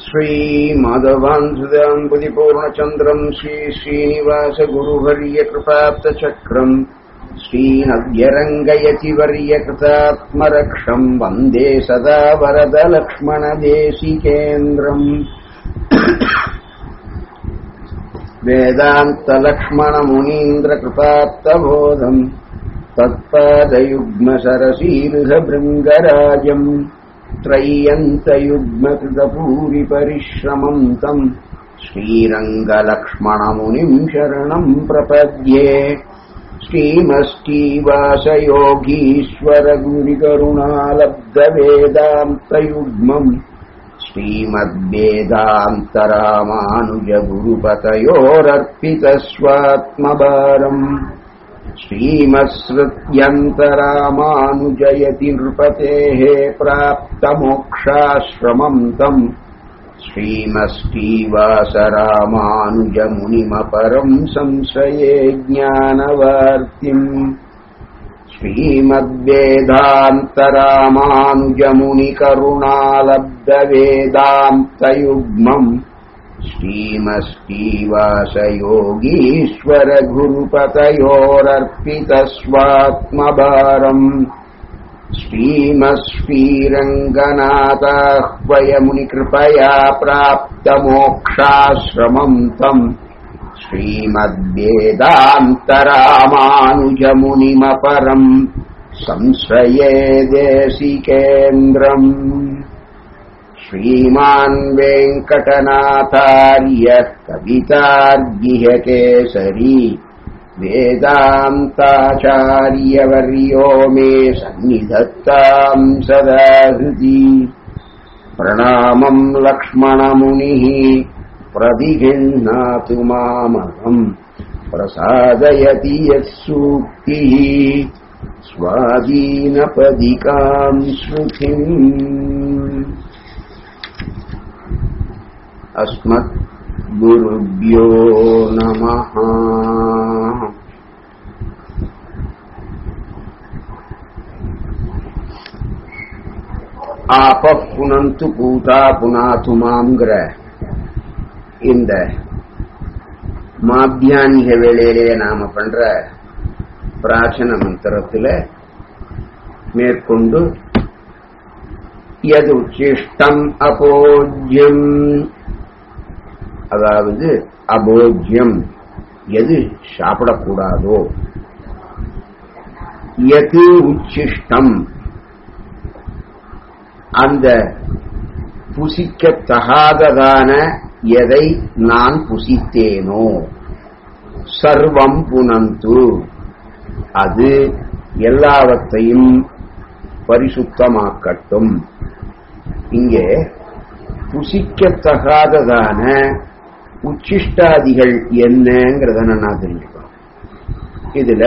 श्रीमाधवान्धुदाम्बुदिपूर्णचन्द्रम् श्रीश्रीनिवासगुरुवर्यकृपाप्तचक्रम् श्रीनव्यरङ्गयतिवर्यकृतात्मरक्षम् वन्दे सदा वरदलक्ष्मणदेशिकेन्द्रम् वेदान्तलक्ष्मणमुनीन्द्रकृपात्तबोधम् तत्पादयुग्मसरसीरुधभृङ्गराजम् त्रय्यन्तयुग्मकृतपूरिपरिश्रमम् तम् श्रीरङ्गलक्ष्मणमुनिम् शरणम् प्रपद्ये श्रीमष्टीवासयोगीश्वरगुरिकरुणालब्धवेदान्तयुग्मम् श्रीमद्वेदान्तरामानुजगुरुपतयोरर्पितस्वात्मभारम् श्रीमत्सृत्यन्तरामानुजयति नृपतेः प्राप्तमोक्षाश्रमम् तम् श्रीमष्टीवासरामानुजमुनिमपरम् संशये ज्ञानवार्तिम् श्रीमद्वेदान्तरामानुजमुनिकरुणालब्धवेदान्तयुग्मम् श्रीमष्टीवासयोगीश्वरगुरुपतयोरर्पितस्वात्मभारम् श्रीमश्रीरङ्गनाथाह्वयमुनिकृपया प्राप्तमोक्षाश्रमम् तम् श्रीमद्वेदान्तरामानुजमुनिमपरम् संश्रये देशिकेन्द्रम् श्रीमान् वेङ्कटनाथार्य कवितार्गिहकेसरी वेदान्ताचार्यवर्यो मे सन्निधत्ताम् सदा हृदि प्रणामम् लक्ष्मणमुनिः प्रतिगृह्णातु मामहम् प्रसादयति यः सूक्तिः स्वाधीनपदिकाम् श्रुतिम् अस्मद्गुरुभ्यो नमः ஆப புனந்து பூதா புனாத்துமாங்கிற இந்த மாத்தியானிக வேளையிலே நாம பண்ற பிரார்த்தன மந்திரத்துல மேற்கொண்டு எது உச்சிஷ்டம் அபோஜ்யம் அதாவது அபோஜ்யம் எது சாப்பிடக்கூடாதோ எது உச்சிஷ்டம் அந்த புசிக்கத்தகாததான எதை நான் புசித்தேனோ சர்வம் புனந்து அது எல்லாவற்றையும் பரிசுத்தமாக்கட்டும் இங்கே புசிக்கத்தகாததான உச்சிஷ்டாதிகள் என்னங்கிறத நான் தெரிஞ்சுக்கணும் இதுல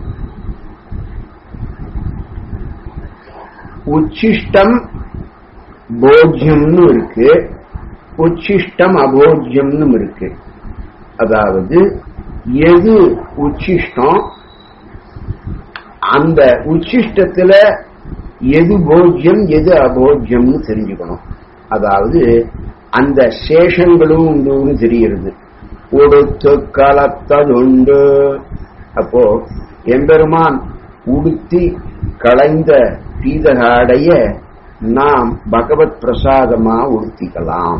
உச்சிஷ்டம் போஜ்யம்னு இருக்கு உச்சிஷ்டம் அபோஜ்யம்னு இருக்கு அதாவது எது உச்சிஷ்டம் அந்த உச்சிஷ்டத்துல எது போஜ்யம் எது அபோஜ்யம்னு தெரிஞ்சுக்கணும் அதாவது அந்த சேஷங்களும் உண்டுன்னு தெரிகிறது உடுத்து கலத்ததுண்டு அப்போ எம்பெருமான் உடுத்தி களைந்த பீதகாடைய நாம் பகவத் பிரசாதமா உடுத்திக்கலாம்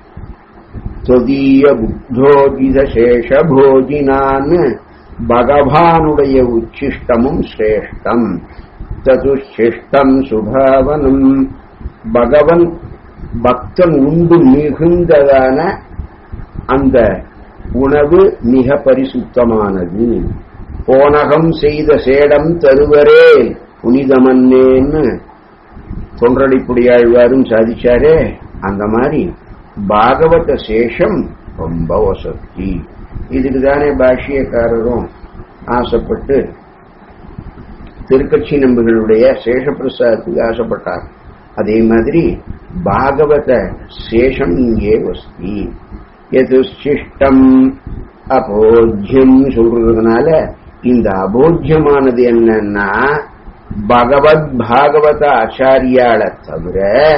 தொதிய புத்தோஜித சேஷ போஜினான்னு பகவானுடைய உச்சிஷ்டமும் சிரேஷ்டம் சதுஷிஷ்டம் சுபாவனம் பகவன் பக்தன் உண்டு மிகுந்ததான அந்த உணவு மிக பரிசுத்தமானது போனகம் செய்த சேடம் தருவரே புனிதமன்னேன்னு தொன்றடிப்புடியாழ்வாரும் சாதிச்சாரே அந்த மாதிரி பாகவத சேஷம் ரொம்ப வசதி இதுக்கு தானே பாஷ்யக்காரரும் ஆசைப்பட்டு திருக்கட்சி நம்புகளுடைய சேஷப்பிரசாதத்துக்கு ஆசைப்பட்டார் அதே மாதிரி பாகவத சேஷம் இங்கே வசதி எதுஷ்டிஷ்டம் அபோஜ்யம் சொல்றதுனால இந்த அபோஜ்யமானது என்னன்னா பகவத் பாகவத ஆச்சாரியால தவிர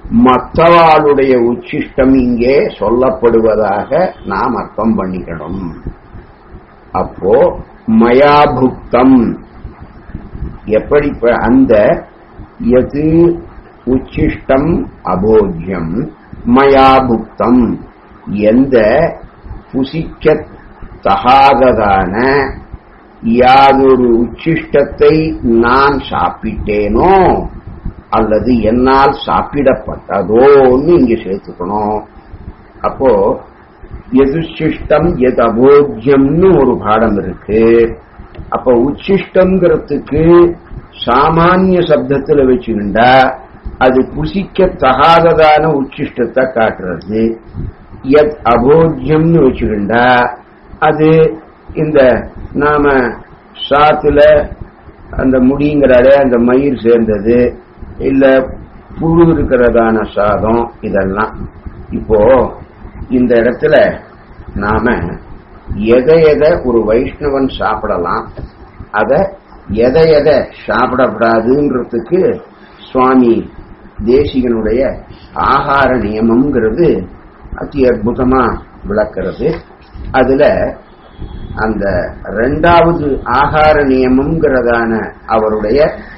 மற்றவாளுடைய உச்சிஷ்டம் இங்கே சொல்லப்படுவதாக நாம் அர்த்தம் பண்ணிக்கணும் அப்போ மயாபுக்தம் எப்படி ப- அந்த எது உச்சிஷ்டம் அபோஜ்யம் மயாபுக்தம் எந்த புசிக்கத் தகாததான யாதொரு உச்சிஷ்டத்தை நான் சாப்பிட்டேனோ அல்லது என்னால் சாப்பிடப்பட்டதோன்னு இங்க சேர்த்துக்கணும் அப்போ எதுசிஷ்டம் எது அபோஜ்யம்னு ஒரு பாடம் இருக்கு அப்ப உச்சிஷ்டங்கிறதுக்கு சாமானிய சப்தத்துல வச்சுக்கிண்டா அது புசிக்க தகாததான உச்சிஷ்டத்தை காட்டுறது எத் அபோஜ்யம்னு வச்சுக்கிண்டா அது இந்த நாம சாத்துல அந்த முடிங்கிறாரே அந்த மயிர் சேர்ந்தது இல்ல புழு இருக்கிறதான சாதம் இதெல்லாம் இப்போ இந்த இடத்துல நாம எதை எதை ஒரு வைஷ்ணவன் சாப்பிடலாம் அத எதை எதை சாப்பிடக்கூடாதுன்றதுக்கு சுவாமி தேசிகனுடைய ஆகார நியமம்ங்கிறது அதி அற்புதமா விளக்கிறது அதுல அந்த ரெண்டாவது ஆகார நியமம்ங்கிறதான அவருடைய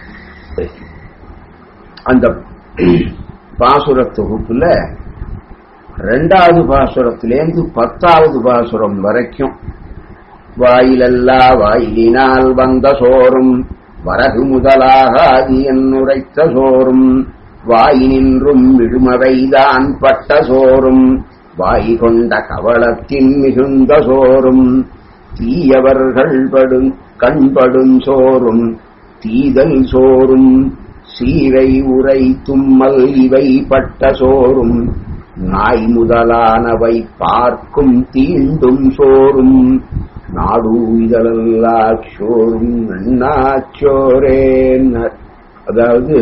அந்த பாசுர தொகுப்புல ரெண்டாவது பாசுரத்திலேருந்து பத்தாவது பாசுரம் வரைக்கும் வாயிலல்லா வாயிலினால் வந்த சோறும் வரகு முதலாக அது என்னுரைத்த சோறும் வாயினின்றும் விடுமவைதான் பட்ட சோறும் வாய் கொண்ட கவளத்தின் மிகுந்த சோறும் தீயவர்கள் படும் கண்படும் சோறும் தீதல் சோறும் சீரை உரை தும்மல் இவை பட்ட சோறும் நாய் முதலானவை பார்க்கும் தீண்டும் சோறும் நாடு இதழல்லா சோறும் எண்ணாச்சோரேன் அதாவது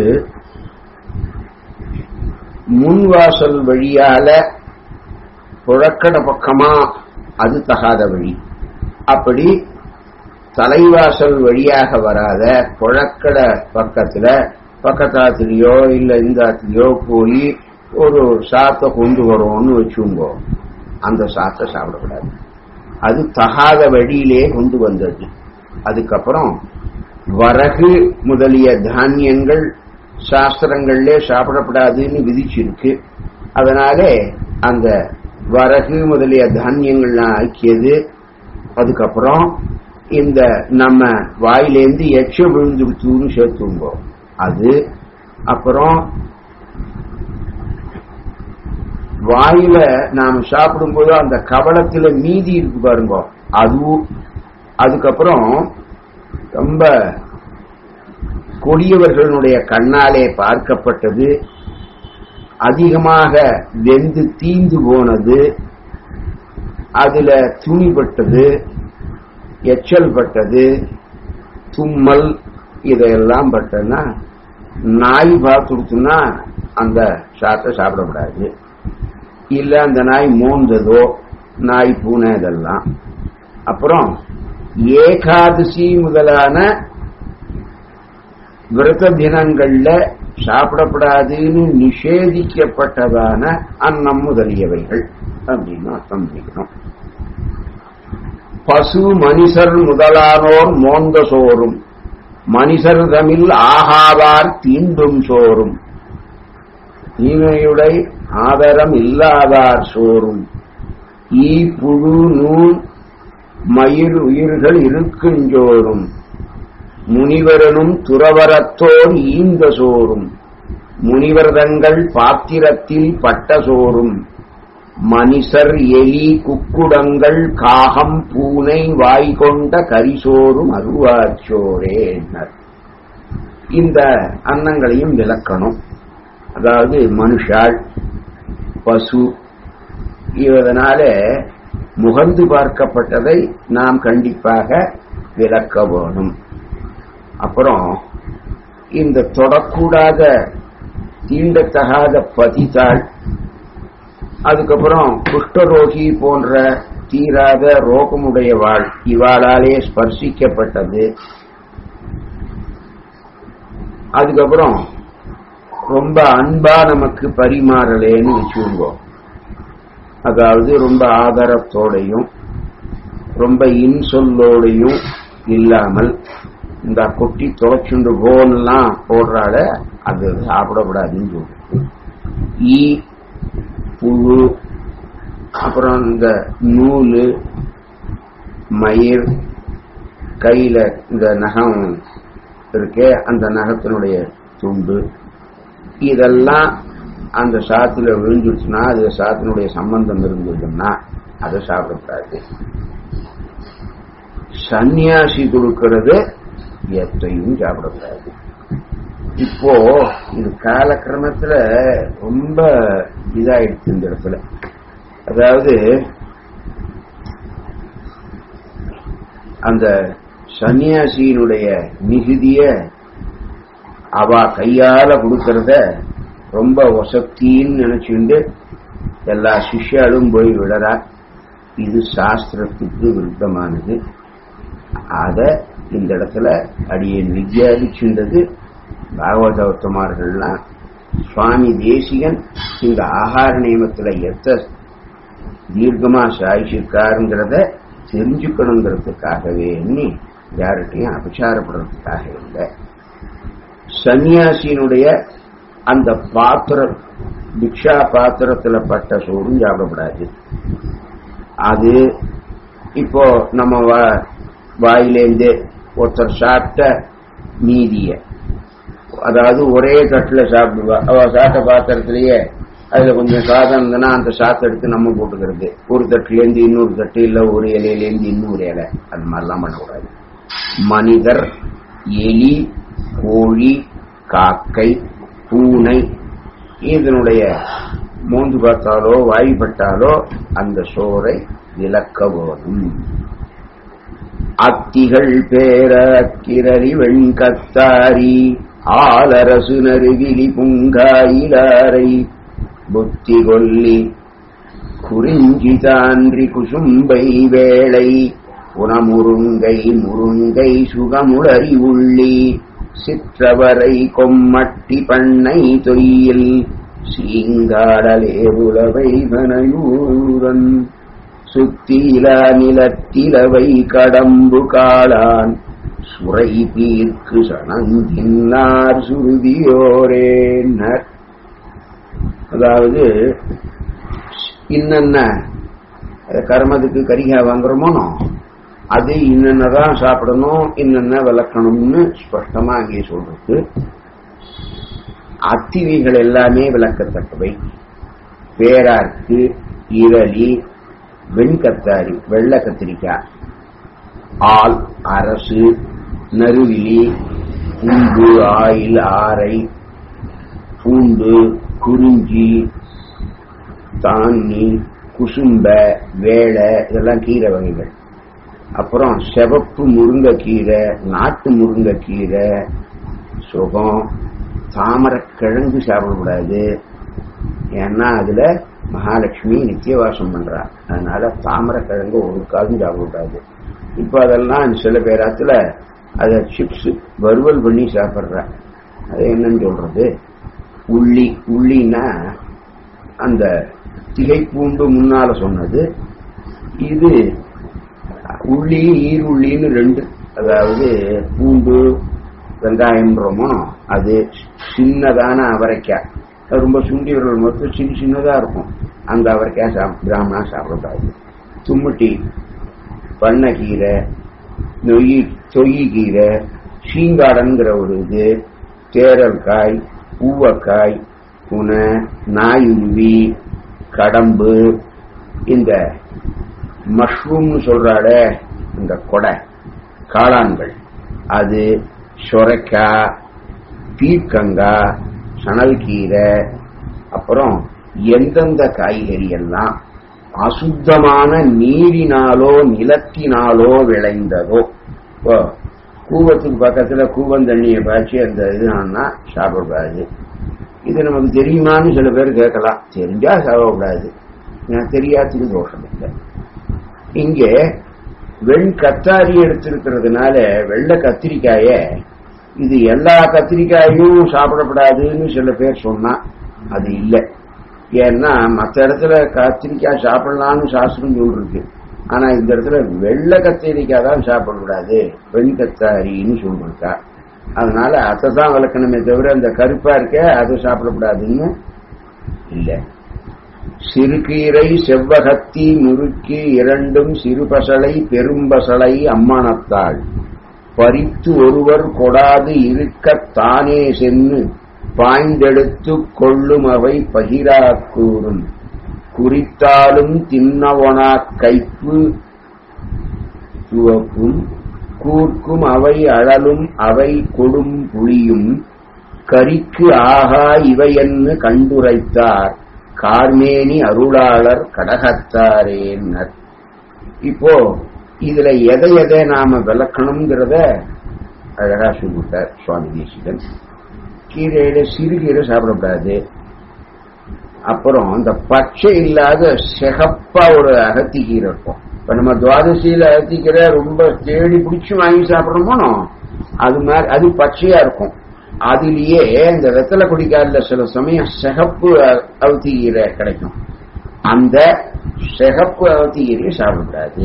முன்வாசல் வழியால புழக்கட பக்கமா அது தகாத வழி அப்படி தலைவாசல் வழியாக வராத புழக்கட பக்கத்துல பக்கத்தாத்துலயோ இல்ல இந்த ஆத்துலயோ போய் ஒரு சாத்தை கொண்டு வரோம்னு வச்சுங்கோ அந்த சாத்தை சாப்பிடக்கூடாது அது தகாத வழியிலே கொண்டு வந்தது அதுக்கப்புறம் வரகு முதலிய தானியங்கள் சாஸ்திரங்கள்லே சாப்பிடப்படாதுன்னு விதிச்சிருக்கு அதனாலே அந்த வரகு முதலிய தானியங்கள்லாம் ஆக்கியது அதுக்கப்புறம் இந்த நம்ம வாயிலேந்து எச்ச விழுந்துடுத்துன்னு சேர்த்துங்கோ அது அப்புறம் வாயில நாம சாப்பிடும்போது அந்த கவளத்துல மீதி இருக்கு பாருங்க அதுவும் அதுக்கப்புறம் ரொம்ப கொடியவர்களுடைய கண்ணாலே பார்க்கப்பட்டது அதிகமாக வெந்து தீந்து போனது அதுல துணிப்பட்டது எச்சல் பட்டது தும்மல் இதையெல்லாம் பட்டனா நாய் பார்த்துடுச்சுன்னா அந்த சாத்தை சாப்பிடக்கூடாது இல்ல அந்த நாய் மோந்ததோ நாய் பூனை இதெல்லாம் அப்புறம் ஏகாதசி முதலான விரத தினங்கள்ல சாப்பிடப்படாதுன்னு நிஷேதிக்கப்பட்டதான அன்னம் முதலியவைகள் அப்படின்னு அர்த்தம் பண்ணிக்கணும் பசு மனிதர் முதலானோர் மோந்த சோறும் மனிதர் தமிழ் ஆகாவார் தீண்டும் சோறும் தீமையுடை ஆதரம் இல்லாதார் சோறும் ஈ புழு நூல் மயிர் உயிர்கள் இருக்குஞ்சோறும் முனிவரனும் துறவரத்தோர் ஈந்த சோறும் முனிவர்தங்கள் பாத்திரத்தில் பட்ட சோறும் மனிதர் எலி குக்குடங்கள் காகம் பூனை வாய் கொண்ட கரிசோறும் அருவாச்சோரே இந்த அன்னங்களையும் விளக்கணும் அதாவது மனுஷாள் பசு இதனால முகந்து பார்க்கப்பட்டதை நாம் கண்டிப்பாக விளக்க வேணும் அப்புறம் இந்த தொடக்கூடாத தீண்டத்தகாத பதித்தாள் அதுக்கப்புறம் குஷ்டரோகி போன்ற தீராத ரோகமுடையவாள் இவாளாலே ஸ்பர்சிக்கப்பட்டது அதுக்கப்புறம் ரொம்ப அன்பா நமக்கு பரிமாறலேன்னு வச்சுருங்கோ அதாவது ரொம்ப ஆதரத்தோடையும் ரொம்ப இன்சொல்லோடையும் இல்லாமல் இந்த கொட்டி துளைச்சுண்டு போன்லாம் போடுறால அது சாப்பிடக்கூடாதுன்னு சொல்லுது ஈ புழு அப்புறம் இந்த நூல் மயிர் கையில இந்த நகம் இருக்கே அந்த நகத்தினுடைய துண்டு இதெல்லாம் அந்த சாத்துல விழுந்துச்சுன்னா அது சாத்தினுடைய சம்பந்தம் இருந்ததுன்னா அதை சாப்பிடக்கூடாது சன்னியாசி கொடுக்கிறது எத்தையும் சாப்பிடக்கூடாது இப்போ இது காலக்கிரமத்துல ரொம்ப இதாயிடுச்சு இந்த இடத்துல அதாவது அந்த சன்னியாசியினுடைய மிகுதிய அவ கையால கொடுக்கறத ரொம்ப வசத்தின்னு நினைச்சுண்டு எல்லா சிஷ்யாலும் போய் விடறா இது சாஸ்திரத்துக்கு விருத்தமானது அத இந்த இடத்துல அடியேன் வித்தியாதிச்சுண்டது பாகவதோத்தமார்கள்லாம் சுவாமி தேசிகன் இந்த ஆகார நியமத்துல எத்த தீர்க்கமா சாய்ச்சிருக்காருங்கிறத தெரிஞ்சுக்கணுங்கிறதுக்காகவே எண்ணி யார்கிட்டையும் அபச்சாரப்படுறதுக்காக இல்லை சன்னியாசியினுடைய அந்த பாத்திரம் பிக்ஷா பாத்திரத்துல பட்ட சோறும் சாப்பிடக்கூடாது அது இப்போ நம்ம வா- வாயிலேந்து ஒருத்தர் சாப்பிட்ட மீதிய அதாவது ஒரே தட்டுல சாப்பிடுவா அவ சாப்பிட்ட பாத்திரத்திலேயே அதுல கொஞ்சம் சாதம் இருந்ததுன்னா அந்த சாத்தை எடுத்து நம்ம போட்டுக்கிறது ஒரு தட்டுலேருந்து இன்னொரு தட்டு இல்ல ஒரு இலையிலேருந்து இன்னொரு இலை அது மாதிரிலாம் பண்ணக்கூடாது மனிதர் எலி கோழி காக்கை பூனை இதனுடைய மூந்து பார்த்தாலோ வாய்ப்பட்டாலோ அந்த சோறை விலக்க வேணும் அத்திகள் பேர அக்கிரரி வெண்கத்தாரி ஆலரசு நறுவிலி புங்காயிலாரை புத்தி கொல்லி குறிஞ்சி தான்றி குசும்பை வேளை புனமுருங்கை முருங்கை சுகமுளறி உள்ளி சிற்றவரை கொம்மட்டி பண்ணை தொய்யில் சீங்காடலே உலவை மனையூரன் சுத்தில நிலத்திலவை கடம்பு காளான் சுரை பீர்க்கு சனங்கின்னார் சுருதியோரேன்னர் அதாவது இன்னென்ன கர்மத்துக்கு கரிகா வாங்குறோமோ அது இன்னென்னதான் சாப்பிடணும் இன்னென்ன விளக்கணும்னு ஸ்பஷ்டமா அங்கே சொல்றது அத்திவைகள் எல்லாமே விளக்கத்தக்கவை பேரார்க்கு இரளி வெண்கத்தாரி வெள்ளை கத்திரிக்காய் ஆல் அரசு நறுவிலி பூண்டு ஆயில் ஆரை பூண்டு குறிஞ்சி தான்னி குசும்ப வேளை இதெல்லாம் கீரை வகைகள் அப்புறம் செவப்பு முருங்கைக்கீரை நாட்டு முருங்கைக்கீரை சுகம் தாமரைக்கிழங்கு சாப்பிடக்கூடாது ஏன்னா அதுல மகாலட்சுமி நித்தியவாசம் பண்றா அதனால தாமரைக்கிழங்கு ஒரு காலம் சாப்பிடக்கூடாது இப்ப அதெல்லாம் சில பேராத்துல அத சிப்ஸ் வறுவல் பண்ணி சாப்பிடுறா அது என்னன்னு சொல்றது உள்ளி உள்ளின்னா அந்த திகைப்பூண்டு முன்னால சொன்னது இது உள்ளி ஈருள்ளின்னு ரெண்டு அதாவது பூண்டு வெங்காயம்ன்றோமோ அது சின்னதான அவரைக்காய் அது ரொம்ப சுண்டி விரல் மொத்தம் சின்ன சின்னதா இருக்கும் அந்த அவரைக்காய் சாப் பிராமணா சாப்பிடக்கூடாது தும்முட்டி பண்ணைக்கீரை நொய்யி தொய்யீரை சீங்காடன்கிற ஒரு இது தேரல்காய் பூவக்காய் புனை நாயுருவி கடம்பு இந்த மஷ்ரூம்னு சொல்றாட இந்த கொடை காளான்கள் அது சொரைக்காய் பீர்க்கங்காய் சணல்கீரை அப்புறம் எந்தெந்த காய்கறி எல்லாம் அசுத்தமான நீரினாலோ நிலத்தினாலோ விளைந்ததோ இப்போ கூவத்துக்கு பக்கத்துல கூவந்தண்ணியை பாய்ச்சி அந்த இதுனா சாப்பிடக்கூடாது இது நமக்கு தெரியுமான்னு சில பேர் கேட்கலாம் தெரிஞ்சா சாப்பிடக்கூடாது எனக்கு தெரியாததுக்கு தோஷம் இல்லை இங்கே வெண் கத்தாரி எடுத்திருக்கிறதுனால வெள்ளை கத்திரிக்காய இது எல்லா கத்திரிக்காயும் சாப்பிடக்கூடாதுன்னு சில பேர் சொன்னா அது இல்லை ஏன்னா மற்ற இடத்துல கத்திரிக்காய் சாப்பிடலாம்னு சாஸ்திரம் சொல்லிருக்கு ஆனா இந்த இடத்துல வெள்ளை கத்திரிக்காய் தான் சாப்பிடக்கூடாது வெண் கத்தாரின்னு சொல்லிருக்கா அதனால அதை தான் விளக்கணுமே தவிர இந்த கருப்பா இருக்க அதை சாப்பிடக்கூடாதுன்னு இல்லை சிறுகீரை செவ்வகத்தி முறுக்கி இரண்டும் சிறுபசலை பெரும்பசலை அம்மானத்தாள் பறித்து ஒருவர் கொடாது இருக்கத் தானே சென்னு பாய்ந்தெடுத்து கொள்ளும் அவை பகிராக்கூறும் குறித்தாலும் தின்னவனா கைப்பு துவப்பும் கூர்க்கும் அவை அழலும் அவை கொடும் புளியும் கரிக்கு ஆகா இவையென்னு கண்டுரைத்தார் கார்மேனி அருளாளர் கடகத்தாரேன்னர் இப்போ இதுல எதை எதை நாம விளக்கணுங்கிறத அழகா சொல்லிட்டார் சுவாமி தேசிகன் கீரையில சிறுகீரை சாப்பிடக்கூடாது அப்புறம் இந்த பச்சை இல்லாத சிகப்பா ஒரு அகத்தி கீரை இருக்கும் இப்ப நம்ம துவாதசியில அகத்தி கீரை ரொம்ப தேடி பிடிச்சு வாங்கி சாப்பிடணுமோ அது மாதிரி அது பச்சையா இருக்கும் அதுலயே இந்த வெத்தலை குடிக்காதுல சில சமயம் சிகப்பு அவுத்தி கீரை கிடைக்கும் அந்த சிகப்பு அவுத்தி கீரையை சாப்பிடக்கூடாது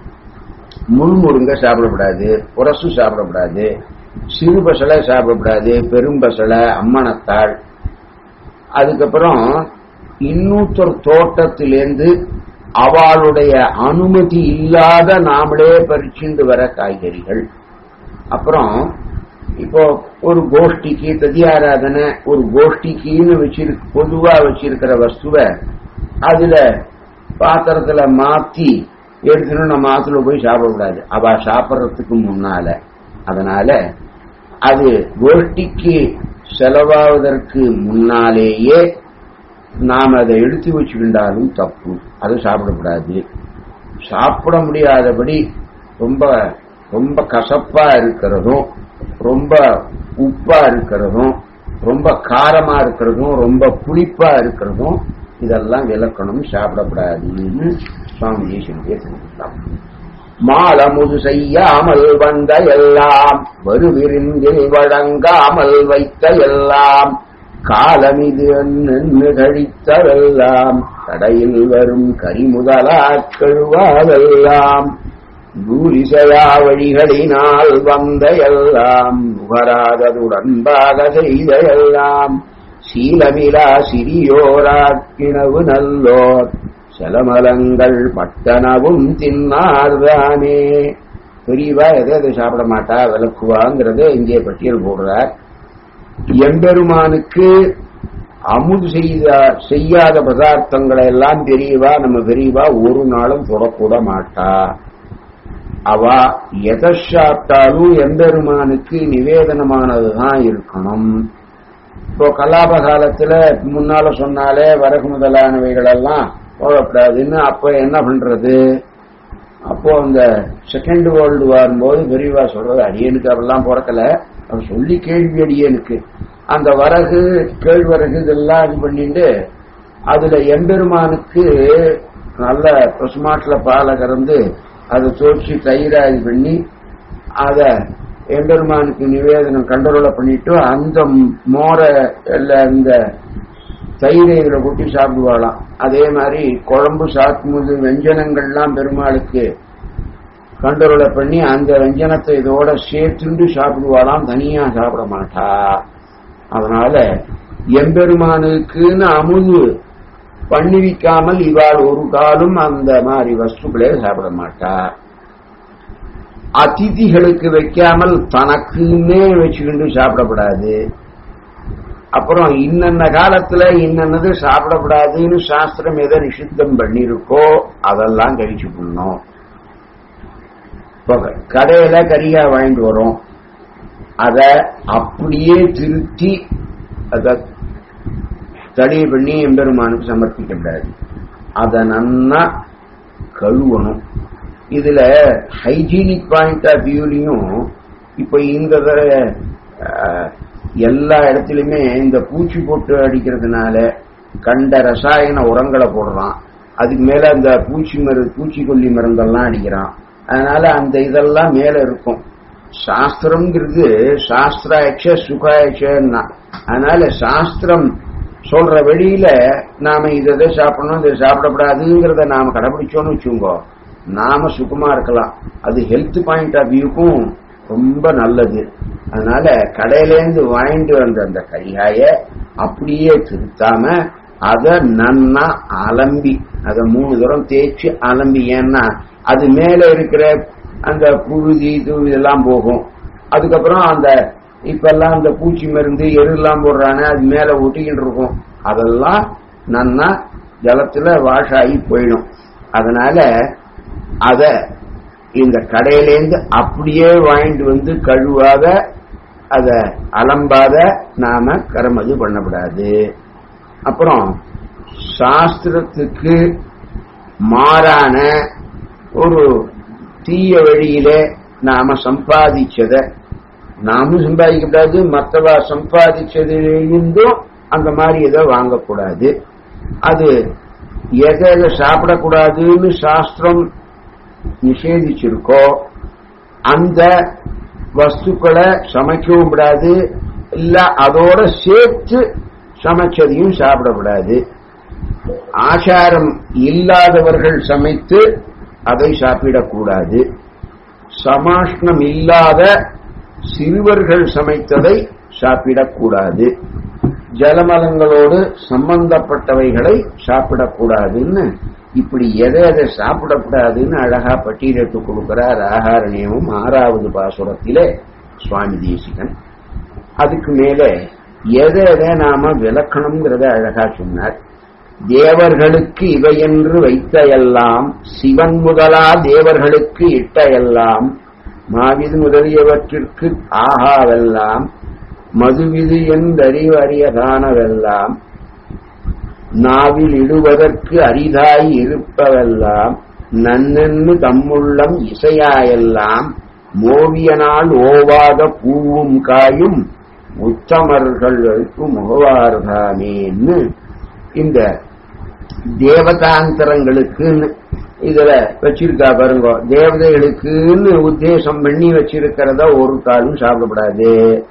முள்முருங்க சாப்பிடக்கூடாது புரசு சாப்பிடக்கூடாது சிறு பசலை சாப்பிடக்கூடாது பெரும்பசலை அம்மனத்தாள் அதுக்கப்புறம் இன்னொருத்தர் தோட்டத்திலேருந்து அவளுடைய அனுமதி இல்லாத நாமளே பறிச்சுண்டு வர காய்கறிகள் அப்புறம் இப்போ ஒரு கோஷ்டிக்கு ததியாராதனை ஒரு கோஷ்டிக்குன்னு வச்சிருக்க பொதுவா வச்சிருக்கிற வஸ்துவை அதுல பாத்திரத்துல மாத்தி எடுத்துன்னு நம்ம ஆத்துல போய் சாப்பிடக்கூடாது அவ சாப்பிட்றதுக்கு முன்னால அதனால அது கோஷ்டிக்கு செலவாவதற்கு முன்னாலேயே நாம் அதை எடுத்து வச்சுக்கிட்டாலும் தப்பு அது சாப்பிடக்கூடாது சாப்பிட முடியாதபடி ரொம்ப ரொம்ப கசப்பா இருக்கிறதும் ரொம்ப உப்பா இருக்கிறதும் ரொம்ப காரமா இருக்கிறதும் ரொம்ப புளிப்பா இருக்கிறதும் இதெல்லாம் விளக்கணும் சாப்பிடக்கூடாதுன்னு சுவாமி தேசியனுடைய சொல்லிக்கலாம் மாலமுது செய்யாமல் வந்த எல்லாம் வருவிருந்தில் வழங்காமல் வைத்த எல்லாம் காலமிது நின்று கழித்தவெல்லாம் கடையில் வரும் கரிமுதலா கழுவாதெல்லாம் பூரிசையா வழிகளினால் வந்த எல்லாம் நுகராததுடன்பாக செய்த எல்லாம் சீலமிலா சிறியோராக்கினவு நல்லோர் செலமலங்கள் பட்டனவும் தின்னார்தானே பெரியவா எதை எதை சாப்பிட மாட்டா விளக்குவாங்கிறத இங்கே பட்டியல் போடுறார் எம்பெருமானுக்கு அமுது செய்த செய்யாத பதார்த்தங்களை எல்லாம் பெரியவா நம்ம பெரியவா ஒரு நாளும் தொடக்கூட மாட்டா அவ எதை சாப்பிட்டாலும் எம்பெருமானுக்கு நிவேதனமானதுதான் இருக்கணும் இப்போ கலாப காலத்துல முன்னால சொன்னாலே வரகு முதலானவைகள் எல்லாம் போடக்கூடாதுன்னு அப்ப என்ன பண்றது அப்போ அந்த செகண்ட் வேர்ல்டு வரும்போது பெரியவா சொல்றது அடியனுக்கு அவெல்லாம் பிறக்கல அவர் சொல்லி கேள்வி அடியனுக்கு அந்த வரகு கேழ்வரகு இதெல்லாம் இது பண்ணிட்டு அதுல எம்பெருமானுக்கு நல்ல பசுமாட்டுல பாலை கறந்து அதை தோச்சி தயிரா இது பண்ணி அத எம்பெருமானுக்கு நிவேதனம் கண்டரோல பண்ணிட்டு அந்த மோரை இல்ல அந்த தயிரை இதுல கொட்டி சாப்பிடுவாளாம் அதே மாதிரி குழம்பு சாப்பிடும்போது வெஞ்சனங்கள்லாம் பெருமாளுக்கு கண்டரோல பண்ணி அந்த வெஞ்சனத்தை இதோட சேர்த்துண்டு சாப்பிடுவாளாம் தனியா சாப்பிட மாட்டா அதனால எம்பெருமானுக்குன்னு அமுது பண்ணிவிக்காமல் இவாள் ஒரு காலம் அந்த மாதிரி வஸ்துக்களே சாப்பிட மாட்டா அதிதிகளுக்கு வைக்காமல் தனக்குன்னே வச்சுக்கிண்டு சாப்பிடக்கூடாது அப்புறம் இன்னென்ன காலத்துல இன்னென்னது சாப்பிடக்கூடாதுன்னு சாஸ்திரம் எதை நிஷித்தம் பண்ணிருக்கோ அதெல்லாம் கழிச்சு பண்ணணும் இப்போ கடையில கரியா வாங்கிட்டு வரோம் அத அப்படியே திருத்தி அத தடை பண்ணி எம்பெருமானுக்கு சமர்ப்பிக்கப்படாது அதை நன்னா கழுவணும் இதுல ஹைஜீனிக் பாயிண்ட் ஆஃப் வியூலையும் இப்ப இந்த எல்லா இடத்துலயுமே இந்த பூச்சி போட்டு அடிக்கிறதுனால கண்ட ரசாயன உரங்களை போடுறான் அதுக்கு மேல அந்த பூச்சி மரு பூச்சிக்கொல்லி மருந்தெல்லாம் அடிக்கிறான் அதனால அந்த இதெல்லாம் மேல இருக்கும் சாஸ்திரம்ங்கிறது சாஸ்திராட்ச சுகாட்சன்னா அதனால சாஸ்திரம் சொல்ற வழியில நாம இதை இதை சாப்பிடணும் இதை சாப்பிடக்கூடாதுங்கிறத நாம கடைபிடிச்சோம்னு வச்சுக்கோங்க நாம சுகமா இருக்கலாம் அது ஹெல்த் பாயிண்ட் ஆஃப் வியூக்கும் ரொம்ப நல்லது அதனால கடையிலேருந்து வாங்கிட்டு வந்த அந்த கரிகாய அப்படியே திருத்தாம அத நன்னா அலம்பி அத மூணு தூரம் தேய்ச்சி அலம்பி ஏன்னா அது மேல இருக்கிற அந்த புழுதி இது இதெல்லாம் போகும் அதுக்கப்புறம் அந்த இப்பெல்லாம் அந்த பூச்சி மருந்து எருலாம் போடுறானே அது மேல ஒட்டிக்கிட்டு இருக்கும் அதெல்லாம் நன்னா ஜலத்துல வாஷ் ஆகி போயிடும் அதனால அத இந்த கடையிலேருந்து அப்படியே வாங்கிட்டு வந்து கழுவாத அத அலம்பாத நாம கரமது பண்ணக்கூடாது அப்புறம் சாஸ்திரத்துக்கு மாறான ஒரு தீய வழியில நாம சம்பாதிச்சத நாமும் சம்பாதிக்கக்கூடாது மற்றவா சம்பாதிச்சதுலேருந்தும் அந்த மாதிரி எதை வாங்கக்கூடாது அது எதை எதை சாப்பிடக்கூடாதுன்னு சாஸ்திரம் நிஷேதிச்சிருக்கோ அந்த வஸ்துக்களை சமைக்கவும் கூடாது இல்ல அதோட சேர்த்து சமைச்சதையும் சாப்பிடக்கூடாது ஆச்சாரம் இல்லாதவர்கள் சமைத்து அதை சாப்பிடக்கூடாது சமாஷ்ணம் இல்லாத சிறுவர்கள் சமைத்ததை சாப்பிடக்கூடாது ஜலமலங்களோடு சம்பந்தப்பட்டவைகளை சாப்பிடக்கூடாதுன்னு இப்படி எதை எதை சாப்பிடக்கூடாதுன்னு அழகா பட்டியலிட்டு கொடுக்கிறார் ஆகார நியமம் ஆறாவது பாசுரத்திலே சுவாமி தேசிகன் அதுக்கு மேலே எதை எதை நாம விளக்கணுங்கிறத அழகா சொன்னார் தேவர்களுக்கு இவையென்று வைத்த எல்லாம் சிவன் முதலா தேவர்களுக்கு இட்ட எல்லாம் மாவிது முதலியவற்றிற்கு ஆகாவெல்லாம் மதுவிது என்றறிவறியதானவெல்லாம் நாவில் இடுவதற்கு அரிதாய் இருப்பவெல்லாம் நன்னென்னு தம்முள்ளம் இசையாயெல்லாம் மோவியனால் ஓவாத பூவும் காயும் உத்தமர்களுக்கு முகவார்தானேன்னு இந்த தேவதாந்தரங்களுக்குன்னு இதுல வச்சிருக்கா பாருங்க தேவதைகளுக்குன்னு உத்தேசம் பண்ணி வச்சிருக்கிறத ஒரு காலும் சாப்பிடப்படாது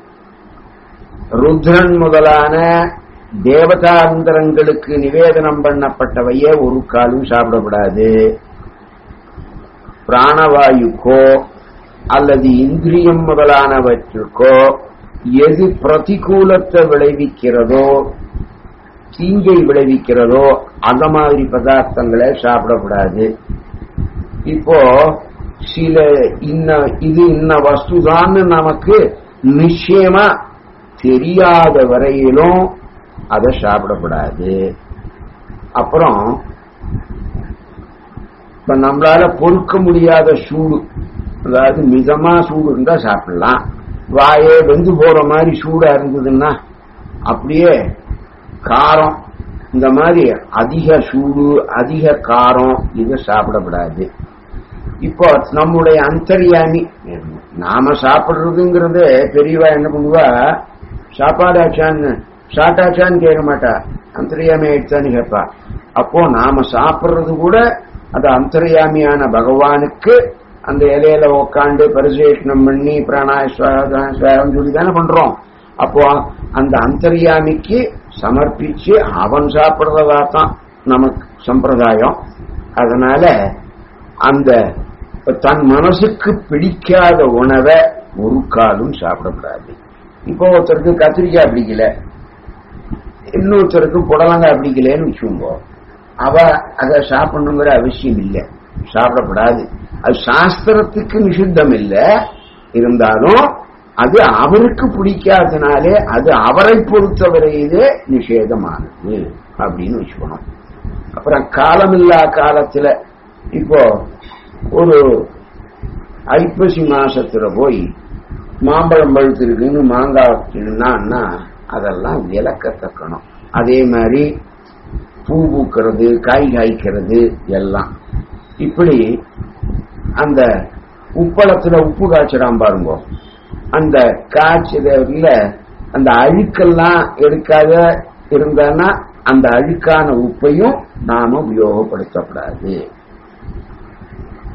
ருத்ரன் முதலான தேவதாந்தரங்களுக்கு நிவேதனம் பண்ணப்பட்டவையே ஒரு காலும் சாப்பிடப்படாது பிராணவாயுக்கோ அல்லது இந்திரியம் முதலானவற்றுக்கோ எது பிரதிகூலத்தை விளைவிக்கிறதோ தீங்கை விளைவிக்கிறதோ அந்த மாதிரி பதார்த்தங்களை சாப்பிடக்கூடாது இப்போ சில இன்ன இது இன்ன வஸ்துதான்னு நமக்கு நிச்சயமா தெரியாத வரையிலும் அதை சாப்பிடக்கூடாது அப்புறம் இப்ப நம்மளால பொறுக்க முடியாத சூடு அதாவது மிதமா சூடு இருந்தா சாப்பிடலாம் வாயே வெந்து போற மாதிரி சூடா இருந்ததுன்னா அப்படியே காரம் இந்த மாதிரி அதிக சூடு அதிக காரம் இது சாப்பிடக்கூடாது இப்போ நம்முடைய அந்தரியாமி நாம சாப்பிடுறதுங்கிறது பெரியவா என்ன பண்ணுவா சாப்பாடாச்சான்னு சாட்டாச்சான்னு கேட்க மாட்டா அந்தரியாமி ஆயிடுச்சான்னு கேட்பா அப்போ நாம சாப்பிடுறது கூட அது அந்தரியாமியான பகவானுக்கு அந்த இலையில உக்காண்டு பரிசேஷனம் பண்ணி பிராணாய சுவாகம் சொல்லி தானே பண்றோம் அப்போ அந்த அந்தரியாமிக்கு சமர்ப்பிச்சு அவன் சாப்பிடுறதா தான் நமக்கு சம்பிரதாயம் அதனால அந்த தன் மனசுக்கு பிடிக்காத உணவை ஒரு காலும் சாப்பிடக்கூடாது இப்போ ஒருத்தருக்கு கத்திரிக்காய் பிடிக்கல இன்னொருத்தருக்கு புடலங்காய் பிடிக்கலன்னு வச்சுக்கோங்க அவ அதை சாப்பிடணுங்கிற அவசியம் இல்லை சாப்பிடப்படாது அது சாஸ்திரத்துக்கு நிஷித்தம் இல்லை இருந்தாலும் அது அவருக்கு பிடிக்காதனாலே அது அவரை பொறுத்தவரையிலே நிஷேதமானது அப்படின்னு வச்சுக்கணும் அப்புறம் காலமில்லா காலத்துல இப்போ ஒரு ஐப்பசி மாசத்துல போய் மாம்பழம் பழுத்திருக்குன்னு மாங்காய் தின்னா அதெல்லாம் விளக்கத்தக்கணும் அதே மாதிரி பூ பூக்கிறது காய் காய்க்கிறது எல்லாம் இப்படி அந்த உப்பளத்துல உப்பு காய்ச்சிடாம பாருங்க அந்த காய்ச்சல அந்த அழுக்கெல்லாம் எடுக்காத இருந்தானா அந்த அழுக்கான உப்பையும் நாம உபயோகப்படுத்தக்கூடாது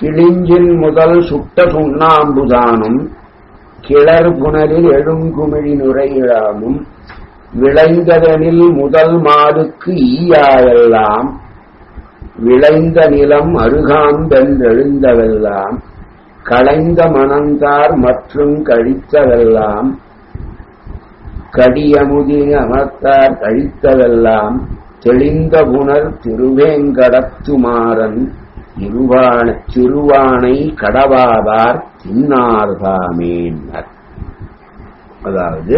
கிளிஞ்சின் முதல் சுட்ட சுண்ணாம்புதானும் கிளர் புனலில் எழுங்குமிழி நுரையிழாமும் விளைந்ததனில் முதல் மாடுக்கு ஈயாயெல்லாம் விளைந்த நிலம் அருகாம்பென்றெழுந்தவெல்லாம் களைந்த மணந்தார் மற்றும் கழித்தவெல்லாம் கடியமுதின் அமர்த்தார் கழித்தவெல்லாம் தெளிந்த புனர் திருவேங்கடத்துமாறன் இருவான திருவானை கடவாதார் தின்னார்தாமேன்னர் அதாவது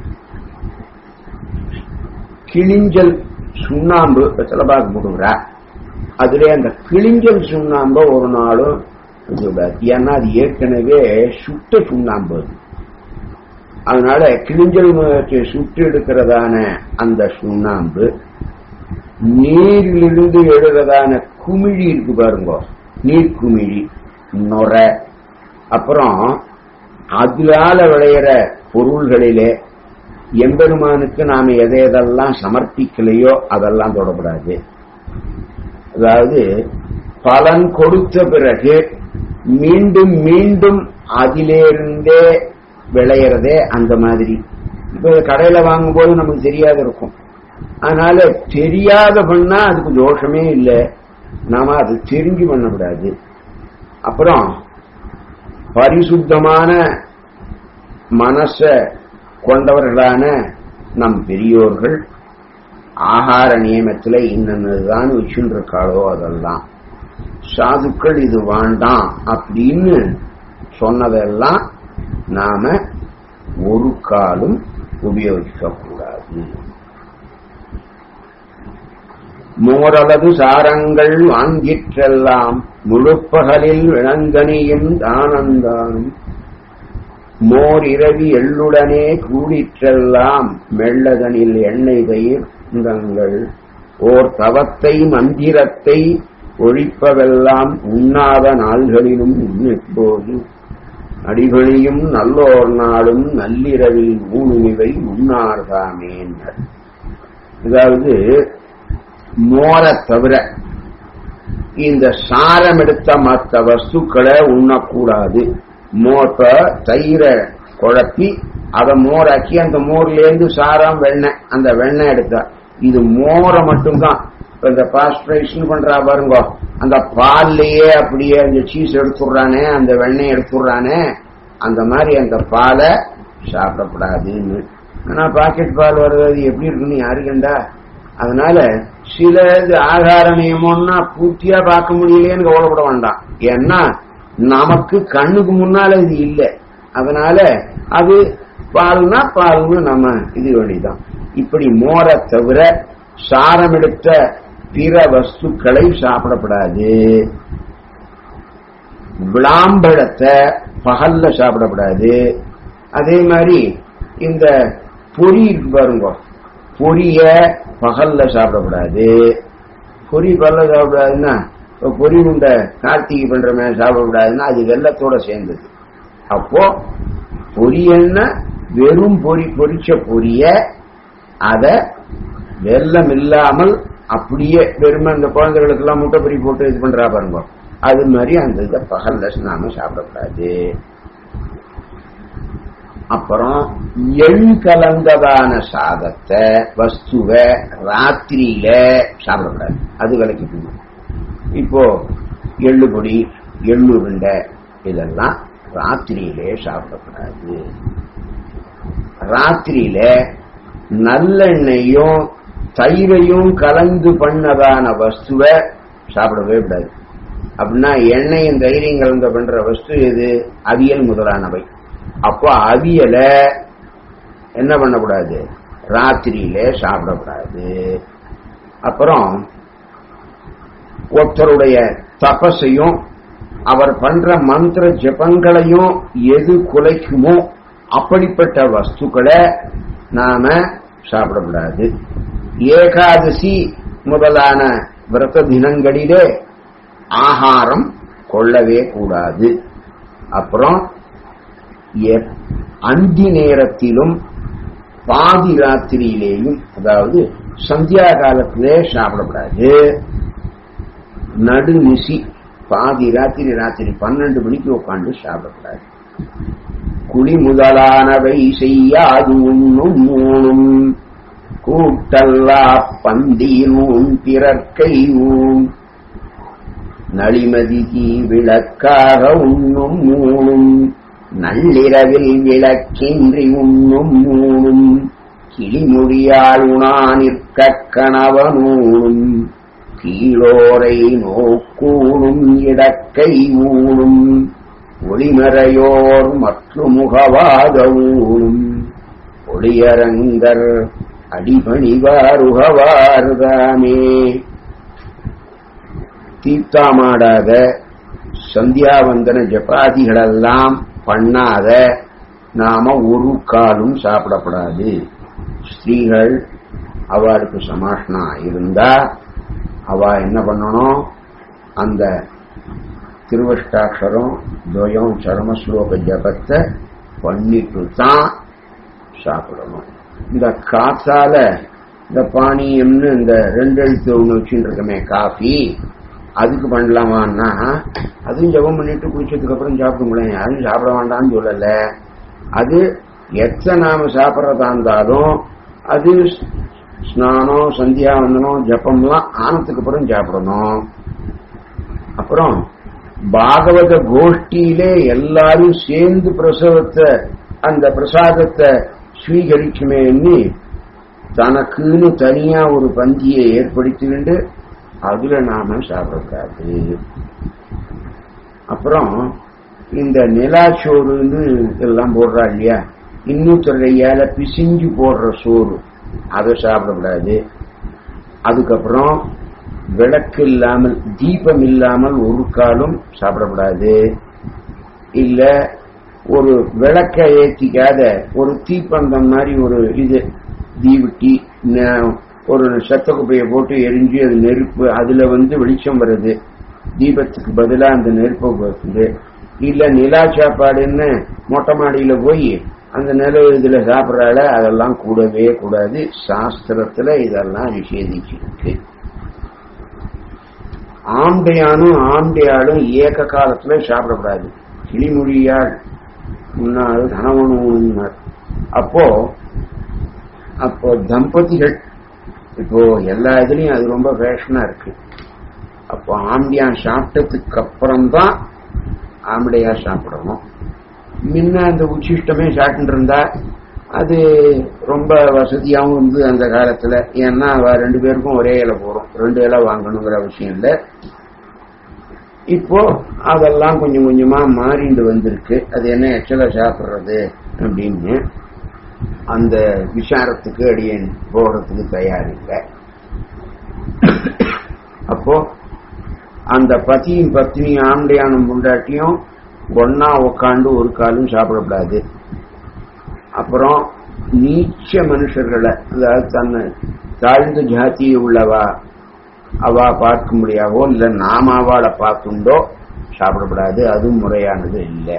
கிளிஞ்சல் சுண்ணாம்பு சிலபாக்கு போடுங்கிறா அதுல அந்த கிளிஞ்சல் சுண்ணாம்ப ஒரு நாளும் இதுக்கூடாது. ஏன்னா அது ஏற்கனவே சுட்ட சுண்ணாம்பு அது. அதனால கிளிஞ்சல் முகத்தை சுட்டு எடுக்கிறதான அந்த சுண்ணாம்பு நீரிலிருந்து எழுறதான குமிழி இருக்கு பாருங்க நீர் குமிழி நொர அப்புறம் அதனால விளையிற பொருள்களிலே எம்பெருமானுக்கு நாம எதை எதெல்லாம் சமர்ப்பிக்கலையோ அதெல்லாம் தொடக்கூடாது அதாவது பலன் கொடுத்த பிறகு மீண்டும் மீண்டும் அதிலிருந்தே விளையிறதே அந்த மாதிரி இப்ப கடையில வாங்கும்போது நமக்கு தெரியாத இருக்கும் அதனால தெரியாத பண்ணா அதுக்கு தோஷமே இல்லை நாம அது தெரிஞ்சு பண்ணக்கூடாது அப்புறம் பரிசுத்தமான மனச கொண்டவர்களான நம் பெரியோர்கள் ஆகார நியமத்துல இன்னதான் வச்சுட்டு இருக்காளோ அதெல்லாம் சாதுக்கள் இது வேண்டாம் அப்படின்னு சொன்னதெல்லாம் நாம ஒரு காலும் உபயோகிக்க கூடாது மோரளவு சாரங்கள் வாங்கிற்றெல்லாம் முழுப்பகலில் விளங்கனியும் தானந்தானும் மோர் இரவி எள்ளுடனே கூடிற்றெல்லாம் மெல்லதனில் எண்ணெய் பயிர்ந்தங்கள் ஓர் தவத்தை மந்திரத்தை ஒழிப்பவெல்லாம் உண்ணாத நாள்களிலும் இப்போது அடிபணியும் நல்லோர் நாளும் நள்ளிரவில் ஊனுமிவை உண்ணார்தாமேன்னர் அதாவது மோரை தவிர இந்த சாரம் எடுத்த மற்ற வஸ்துக்களை உண்ணக்கூடாது மோப்ப தயிரை குழப்பி அதை மோராக்கி அந்த மோர்லேருந்து சாரம் வெண்ணெய் அந்த வெண்ணெய் எடுத்தா இது மோரை மட்டும்தான் இப்ப இந்த பாஸ்டரைசேஷன் பண்றா பாருங்க அந்த பால்லையே அப்படியே அந்த சீஸ் எடுத்துடுறானே அந்த வெண்ணெய் எடுத்துடுறானே அந்த மாதிரி அந்த பாலை சாப்பிடக்கூடாதுன்னு ஆனா பாக்கெட் பால் வர்றது அது எப்படி இருக்குன்னு யாரு கண்டா அதனால சில இது ஆகார நியமம்னா பூர்த்தியா பார்க்க முடியலையேன்னு கவலைப்பட வேண்டாம் ஏன்னா நமக்கு கண்ணுக்கு முன்னால இது இல்லை அதனால அது பால்னா பால்னு நம்ம இது வேண்டிதான் இப்படி மோரை தவிர சாரம் எடுத்த பிற வஸ்துக்களை சாப்பிடப்படாது விளாம்பழத்தை பகல்ல சாப்பிடப்படாது அதே மாதிரி இந்த பொரி இருக்கு பாருங்க பொரிய பகல்ல சாப்பிடக்கூடாது பொரி பகல்ல சாப்பிடாதுன்னா இப்ப பொரி உண்டை கார்த்திகை பண்ற மாதிரி சாப்பிடக்கூடாதுன்னா அது வெள்ளத்தோட சேர்ந்தது அப்போ பொரியன்னா வெறும் பொரி பொரிச்ச பொரிய அத வெள்ளம் இல்லாமல் அப்படியே வெறும் அந்த குழந்தைகளுக்கு எல்லாம் முட்டை பொரி போட்டு இது பண்றா பாருங்க அது மாதிரி அந்த இதை பகல்ல நாம சாப்பிடக்கூடாது அப்புறம் எள் கலந்ததான சாதத்தை வஸ்துவை ராத்திரியில சாப்பிடக்கூடாது அது விலைக்கு போகும் இப்போ எள்ளு பொடி எள்ளுருண்டை இதெல்லாம் ராத்திரியிலே சாப்பிடக்கூடாது ராத்திரியில நல்லெண்ணெயும் தயிரையும் கலந்து பண்ணதான வஸ்துவை சாப்பிடவே கூடாது அப்படின்னா எண்ணெயும் தயிரையும் கலந்து பண்ற வஸ்து எது அவியல் முதலானவை அப்போ அவியலை என்ன பண்ணக்கூடாது ராத்திரியில சாப்பிடக்கூடாது அப்புறம் ஒருத்தருடைய தபஸையும் அவர் பண்ற மந்திர ஜபங்களையும் எது குலைக்குமோ அப்படிப்பட்ட வஸ்துக்களை நாம சாப்பிடக்கூடாது ஏகாதசி முதலான விரத தினங்களிலே ஆகாரம் கொள்ளவே கூடாது அப்புறம் எப்- அந்தி நேரத்திலும் பாதி ராத்திரியிலேயும் அதாவது சந்தியா காலத்திலே சாப்பிடக்கூடாது நடுநிசி பாதி ராத்திரி ராத்திரி பன்னெண்டு மணிக்கு உட்காந்து சாப்பிடக்கூடாது குழி முதலானவை செய்யாது உண்ணும் மூணும் கூட்டல்லா பந்தியில் ஊன் பிறர்க்கை ஊன் நளிமதிகி விளக்காக உண்ணும் மூணும் நள்ளிரவில் விளக்கின்றி உண்ணும் மூணும் கிளிமொழியால் உணா நிற்க கணவனூணும் கீழோரை நோக்கூணும் இடக்கை ஊணும் ஒளிமறையோர் மற்றும் முகவாத ஊணும் ஒளியரங்கர் அடிபணிவாருகவார்தாமே தீர்த்தாமாடாத சந்தியாவந்தன ஜபாதிகளெல்லாம் பண்ணாத நாம ஒரு காலும் சாப்பிடப்படாது ஸ்திரீகள் அவளுக்கு சமாஷ்னா இருந்தா அவ என்ன பண்ணணும் அந்த திருவஷ்டாட்சரம் துவயம் சரமஸ்லோக ஜபத்தை பண்ணிட்டு தான் சாப்பிடணும் இந்த காத்தால இந்த பானியம்னு இந்த ரெண்டு எழுத்து ஒன்று வச்சுட்டு இருக்கமே காஃபி அதுக்கு பண்ணலாமான்னா அதுவும் ஜபம் பண்ணிட்டு குடிச்சதுக்கு அப்புறம் சாப்பிடுங்களேன் யாரும் சாப்பிட வேண்டாம்னு சொல்லல அது எத்தனை நாம சாப்பிட்றதா இருந்தாலும் அது ஸ்நானம் சந்தியாவந்தனம் ஜப்பம்லாம் ஆனதுக்கு அப்புறம் சாப்பிடணும் அப்புறம் பாகவத கோஷ்டியிலே எல்லாரும் சேர்ந்து பிரசவத்தை அந்த பிரசாதத்தை ஸ்வீகரிக்குமே எண்ணி தனக்குன்னு தனியா ஒரு பந்தியை ஏற்படுத்திக்கிண்டு அதுல நாம சாப்பிடக்கூடாது அப்புறம் இந்த நிலாச்சோறுன்னு எல்லாம் போடுறா இல்லையா இன்னொருத்தரையால பிசிஞ்சு போடுற சோறு அதை சாப்பிடக்கூடாது அதுக்கப்புறம் விளக்கு இல்லாமல் தீபம் இல்லாமல் ஒரு காலும் சாப்பிடக்கூடாது இல்ல ஒரு விளக்க ஏத்திக்காத ஒரு தீப்பந்தம் மாதிரி ஒரு இது தீவிட்டி ஒரு சத்த குப்பையை போட்டு எரிஞ்சு அது நெருப்பு அதுல வந்து வெளிச்சம் வருது தீபத்துக்கு பதிலா அந்த நெருப்பு வருது இல்ல நிலா சாப்பாடுன்னு மொட்டை மாடியில போய் அந்த நிலவு இதுல சாப்பிடறால அதெல்லாம் கூடவே கூடாது சாஸ்திரத்துல இதெல்லாம் நிஷேதிச்சிருக்கு ஆண்டையானும் ஆண்டையாளும் ஏக காலத்துல சாப்பிடக்கூடாது கிளிமொழியாள் முன்னாள் கணவனும் அப்போ அப்போ தம்பதிகள் இப்போ எல்லா இதுலயும் அது ரொம்ப ஃபேஷனா இருக்கு அப்போ ஆம்பியான் சாப்பிட்டதுக்கு அப்புறம் தான் ஆம்படையா சாப்பிடணும் முன்ன அந்த உச்சிஷ்டமே சாப்பிட்டு இருந்தா அது ரொம்ப வசதியாகவும் இருந்து அந்த காலத்துல ஏன்னா அவ ரெண்டு பேருக்கும் ஒரே இலை போறோம் ரெண்டு இலை வாங்கணுங்கிற அவசியம் இல்லை இப்போ அதெல்லாம் கொஞ்சம் கொஞ்சமா மாறிண்டு வந்திருக்கு அது என்ன எச்சலை சாப்பிடுறது அப்படின்னு அந்த விசாரத்துக்கு அடியன் போடுறதுக்கு தயார் இல்லை அப்போ அந்த பத்தியும் பத்னி ஆண்டையானும் முண்டாட்டியும் ஒன்னா உக்காண்டு ஒரு காலும் சாப்பிடக்கூடாது அப்புறம் நீச்ச மனுஷர்களை அதாவது தன்னை தாழ்ந்த ஜாத்திய உள்ளவா அவ பார்க்க முடியாவோ இல்ல நாம அவளை பார்த்துண்டோ சாப்பிடக்கூடாது அதுவும் முறையானது இல்லை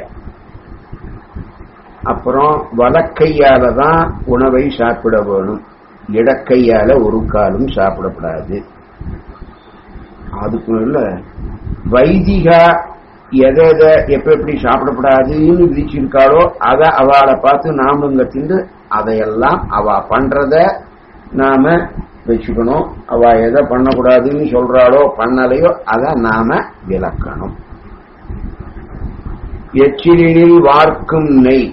அப்புறம் வலக்கையால தான் உணவை சாப்பிட வேணும் இடக்கையால ஒரு காலும் சாப்பிடக்கூடாது அதுக்கு இல்ல வைதிகா எதை எதை எப்ப எப்படி சாப்பிடக்கூடாதுன்னு விதிச்சிருக்காளோ அதை அவளை பார்த்து நாமளுங்க திண்டு அதையெல்லாம் அவ பண்றத நாம வச்சுக்கணும் அவ எதை பண்ணக்கூடாதுன்னு சொல்றாளோ பண்ணலையோ அதை நாம விளக்கணும் எச்சிலினில் வார்க்கும் நெய்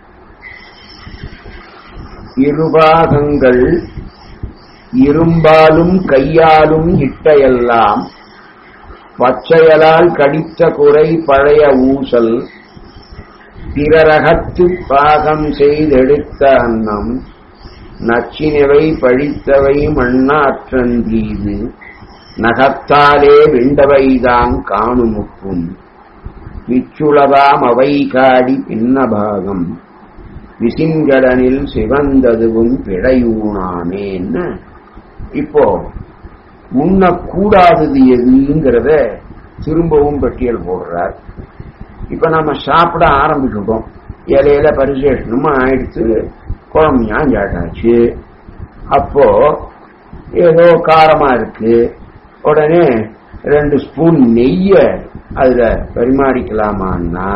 இருபாகங்கள் இரும்பாலும் கையாலும் இட்டையெல்லாம் பச்சையலால் கடித்த குறை பழைய ஊசல் பிறரகத்து பாகம் செய்தெடுத்த அன்னம் நச்சினவை பழித்தவை மண்ணாற்றந்தீது நகத்தாலே விண்டவைதான் காணுமுக்கும் விச்சுளதாம் அவை காடி பின்னபாகம் விசிங்கடனில் சிவந்ததுவும் பிழையூனானேன்னு இப்போ உண்ணக்கூடாதது எதுங்கிறத திரும்பவும் பட்டியல் போடுறார் இப்ப நம்ம சாப்பிட ஆரம்பிச்சுட்டோம் இலையில பரிசேஷனமா ஆயிடுத்து குழம்பு ஞாஞ்சாட்டாச்சு அப்போ ஏதோ காரமா இருக்கு உடனே ரெண்டு ஸ்பூன் நெய்ய அதுல பரிமாறிக்கலாமான்னா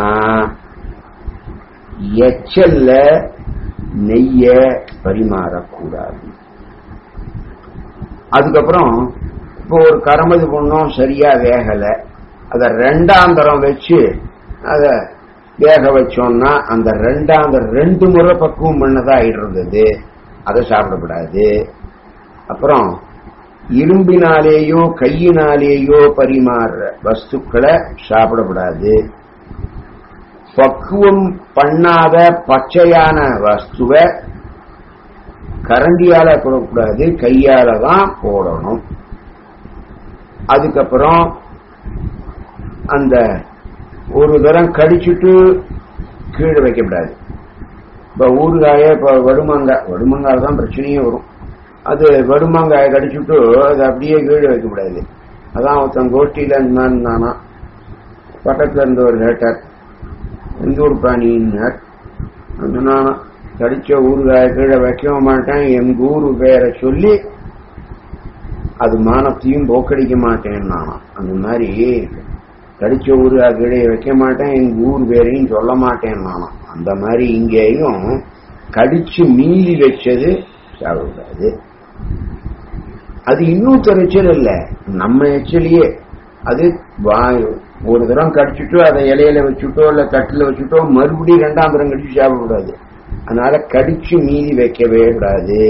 எச்சல்ல நெய்ய பரிமாறக்கூடாது அதுக்கப்புறம் இப்போ ஒரு கரமது பொண்ணும் சரியா வேகல அத ரெண்டாம் தரம் வச்சு அத வேக வச்சோம்னா அந்த ரெண்டாம் தரம் ரெண்டு முறை பக்குவம் பண்ணதா இருந்தது அதை சாப்பிடக்கூடாது அப்புறம் இரும்பினாலேயோ கையினாலேயோ பரிமாறுற வஸ்துக்களை சாப்பிடக்கூடாது பக்குவம் பண்ணாத பச்சையான வஸ்துவை கரண்டியால போடக்கூடாது கையால தான் போடணும் அதுக்கப்புறம் அந்த ஒரு தரம் கடிச்சிட்டு கீழே வைக்கக்கூடாது இப்ப ஊறுகாய இப்ப வடுமாங்காய் வடுமாங்காய் தான் பிரச்சனையே வரும் அது வடுமாங்காய கடிச்சுட்டு அது அப்படியே கீழே வைக்கக்கூடாது அதான் ஒருத்தன் கோஷ்டியில இருந்தானா பக்கத்துல இருந்தவர் கேட்டார் எந்த ஊர் பிராணின்னார் நானா கடிச்ச ஊறுகாய கீழே வைக்க மாட்டேன் எங்க ஊரு பேரை சொல்லி அது மானத்தையும் போக்கடிக்க மாட்டேன் நானா அந்த மாதிரி கடிச்ச ஊறுகாய் கீழே வைக்க மாட்டேன் எங்க ஊர் பேரையும் சொல்ல மாட்டேன் நானா அந்த மாதிரி இங்கேயும் கடிச்சு மீறி வச்சது சாப்பிடக்கூடாது அது இன்னும் எச்சல் இல்ல நம்ம எச்சலையே அது ஒரு தரம் கடிச்சுட்டோ அதை இலையில வச்சுட்டோ இல்ல கட்டில வச்சுட்டோ மறுபடியும் ரெண்டாம் தரம் கடிச்சு சாப்பிடக்கூடாது அதனால கடிச்சு மீறி வைக்கவே கூடாது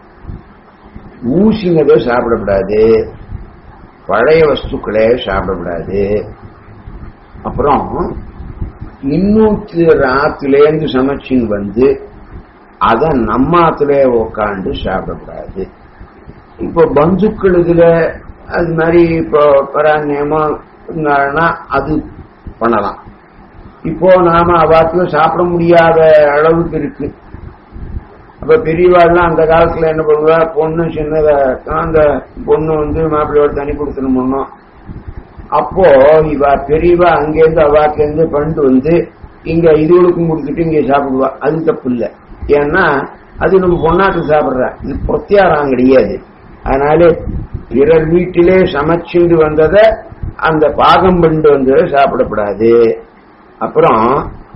ஊசினதை சாப்பிடக்கூடாது பழைய வஸ்துக்களே சாப்பிடக்கூடாது அப்புறம் இன்னொரு ஆத்துலேருந்து சமைச்சின்னு வந்து அத நம்ம ஆத்துல உக்காண்டு சாப்பிடக்கூடாது இப்போ பந்துக்கள் இதுல அது மாதிரி இப்போ பராணியமா இருந்தாங்கன்னா அது பண்ணலாம் இப்போ நாம அவாத்துல சாப்பிட முடியாத அளவுக்கு இருக்கு அப்ப பெரியவாள்லாம் அந்த காலத்துல என்ன பண்ணுவா பொண்ணு சின்னதா அந்த பொண்ணு வந்து மாப்பிள்ளையோட தனி கொடுத்துன்னு பண்ணோம் அப்போ இவ பெரியவா அங்கேருந்து அவாக்கிலேருந்து பண்ணிட்டு வந்து இங்க இதுகளுக்கும் கொடுத்துட்டு இங்க சாப்பிடுவா அது தப்பு இல்லை ஏன்னா அது நம்ம பொண்ணாட்டு சாப்பிடுற இது பிரத்தியாரம் கிடையாது அதனால பிறர் வீட்டிலே சமைச்சுண்டு வந்ததை அந்த பாகம் பண்ணி வந்ததை சாப்பிடக்கூடாது அப்புறம்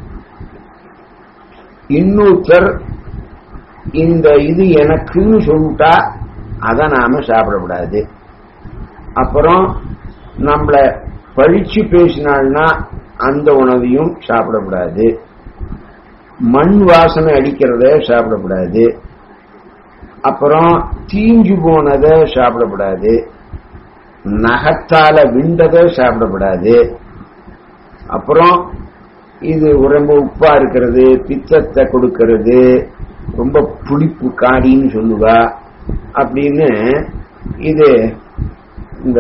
இன்னொருத்தர் இந்த இது எனக்குன்னு சொல்லிட்டா அதை நாம சாப்பிடக்கூடாது அப்புறம் நம்மள பழிச்சு பேசினாள்னா அந்த உணவையும் சாப்பிடக்கூடாது மண் வாசனை அடிக்கிறத சாப்பிடக்கூடாது அப்புறம் தீஞ்சு போனதை சாப்பிடக்கூடாது நகத்தால விண்டதை சாப்பிடக்கூடாது அப்புறம் இது ரொம்ப உப்பா இருக்கிறது பித்தத்தை கொடுக்கிறது ரொம்ப புளிப்பு காடின்னு சொல்லுவா அப்படின்னு இது இந்த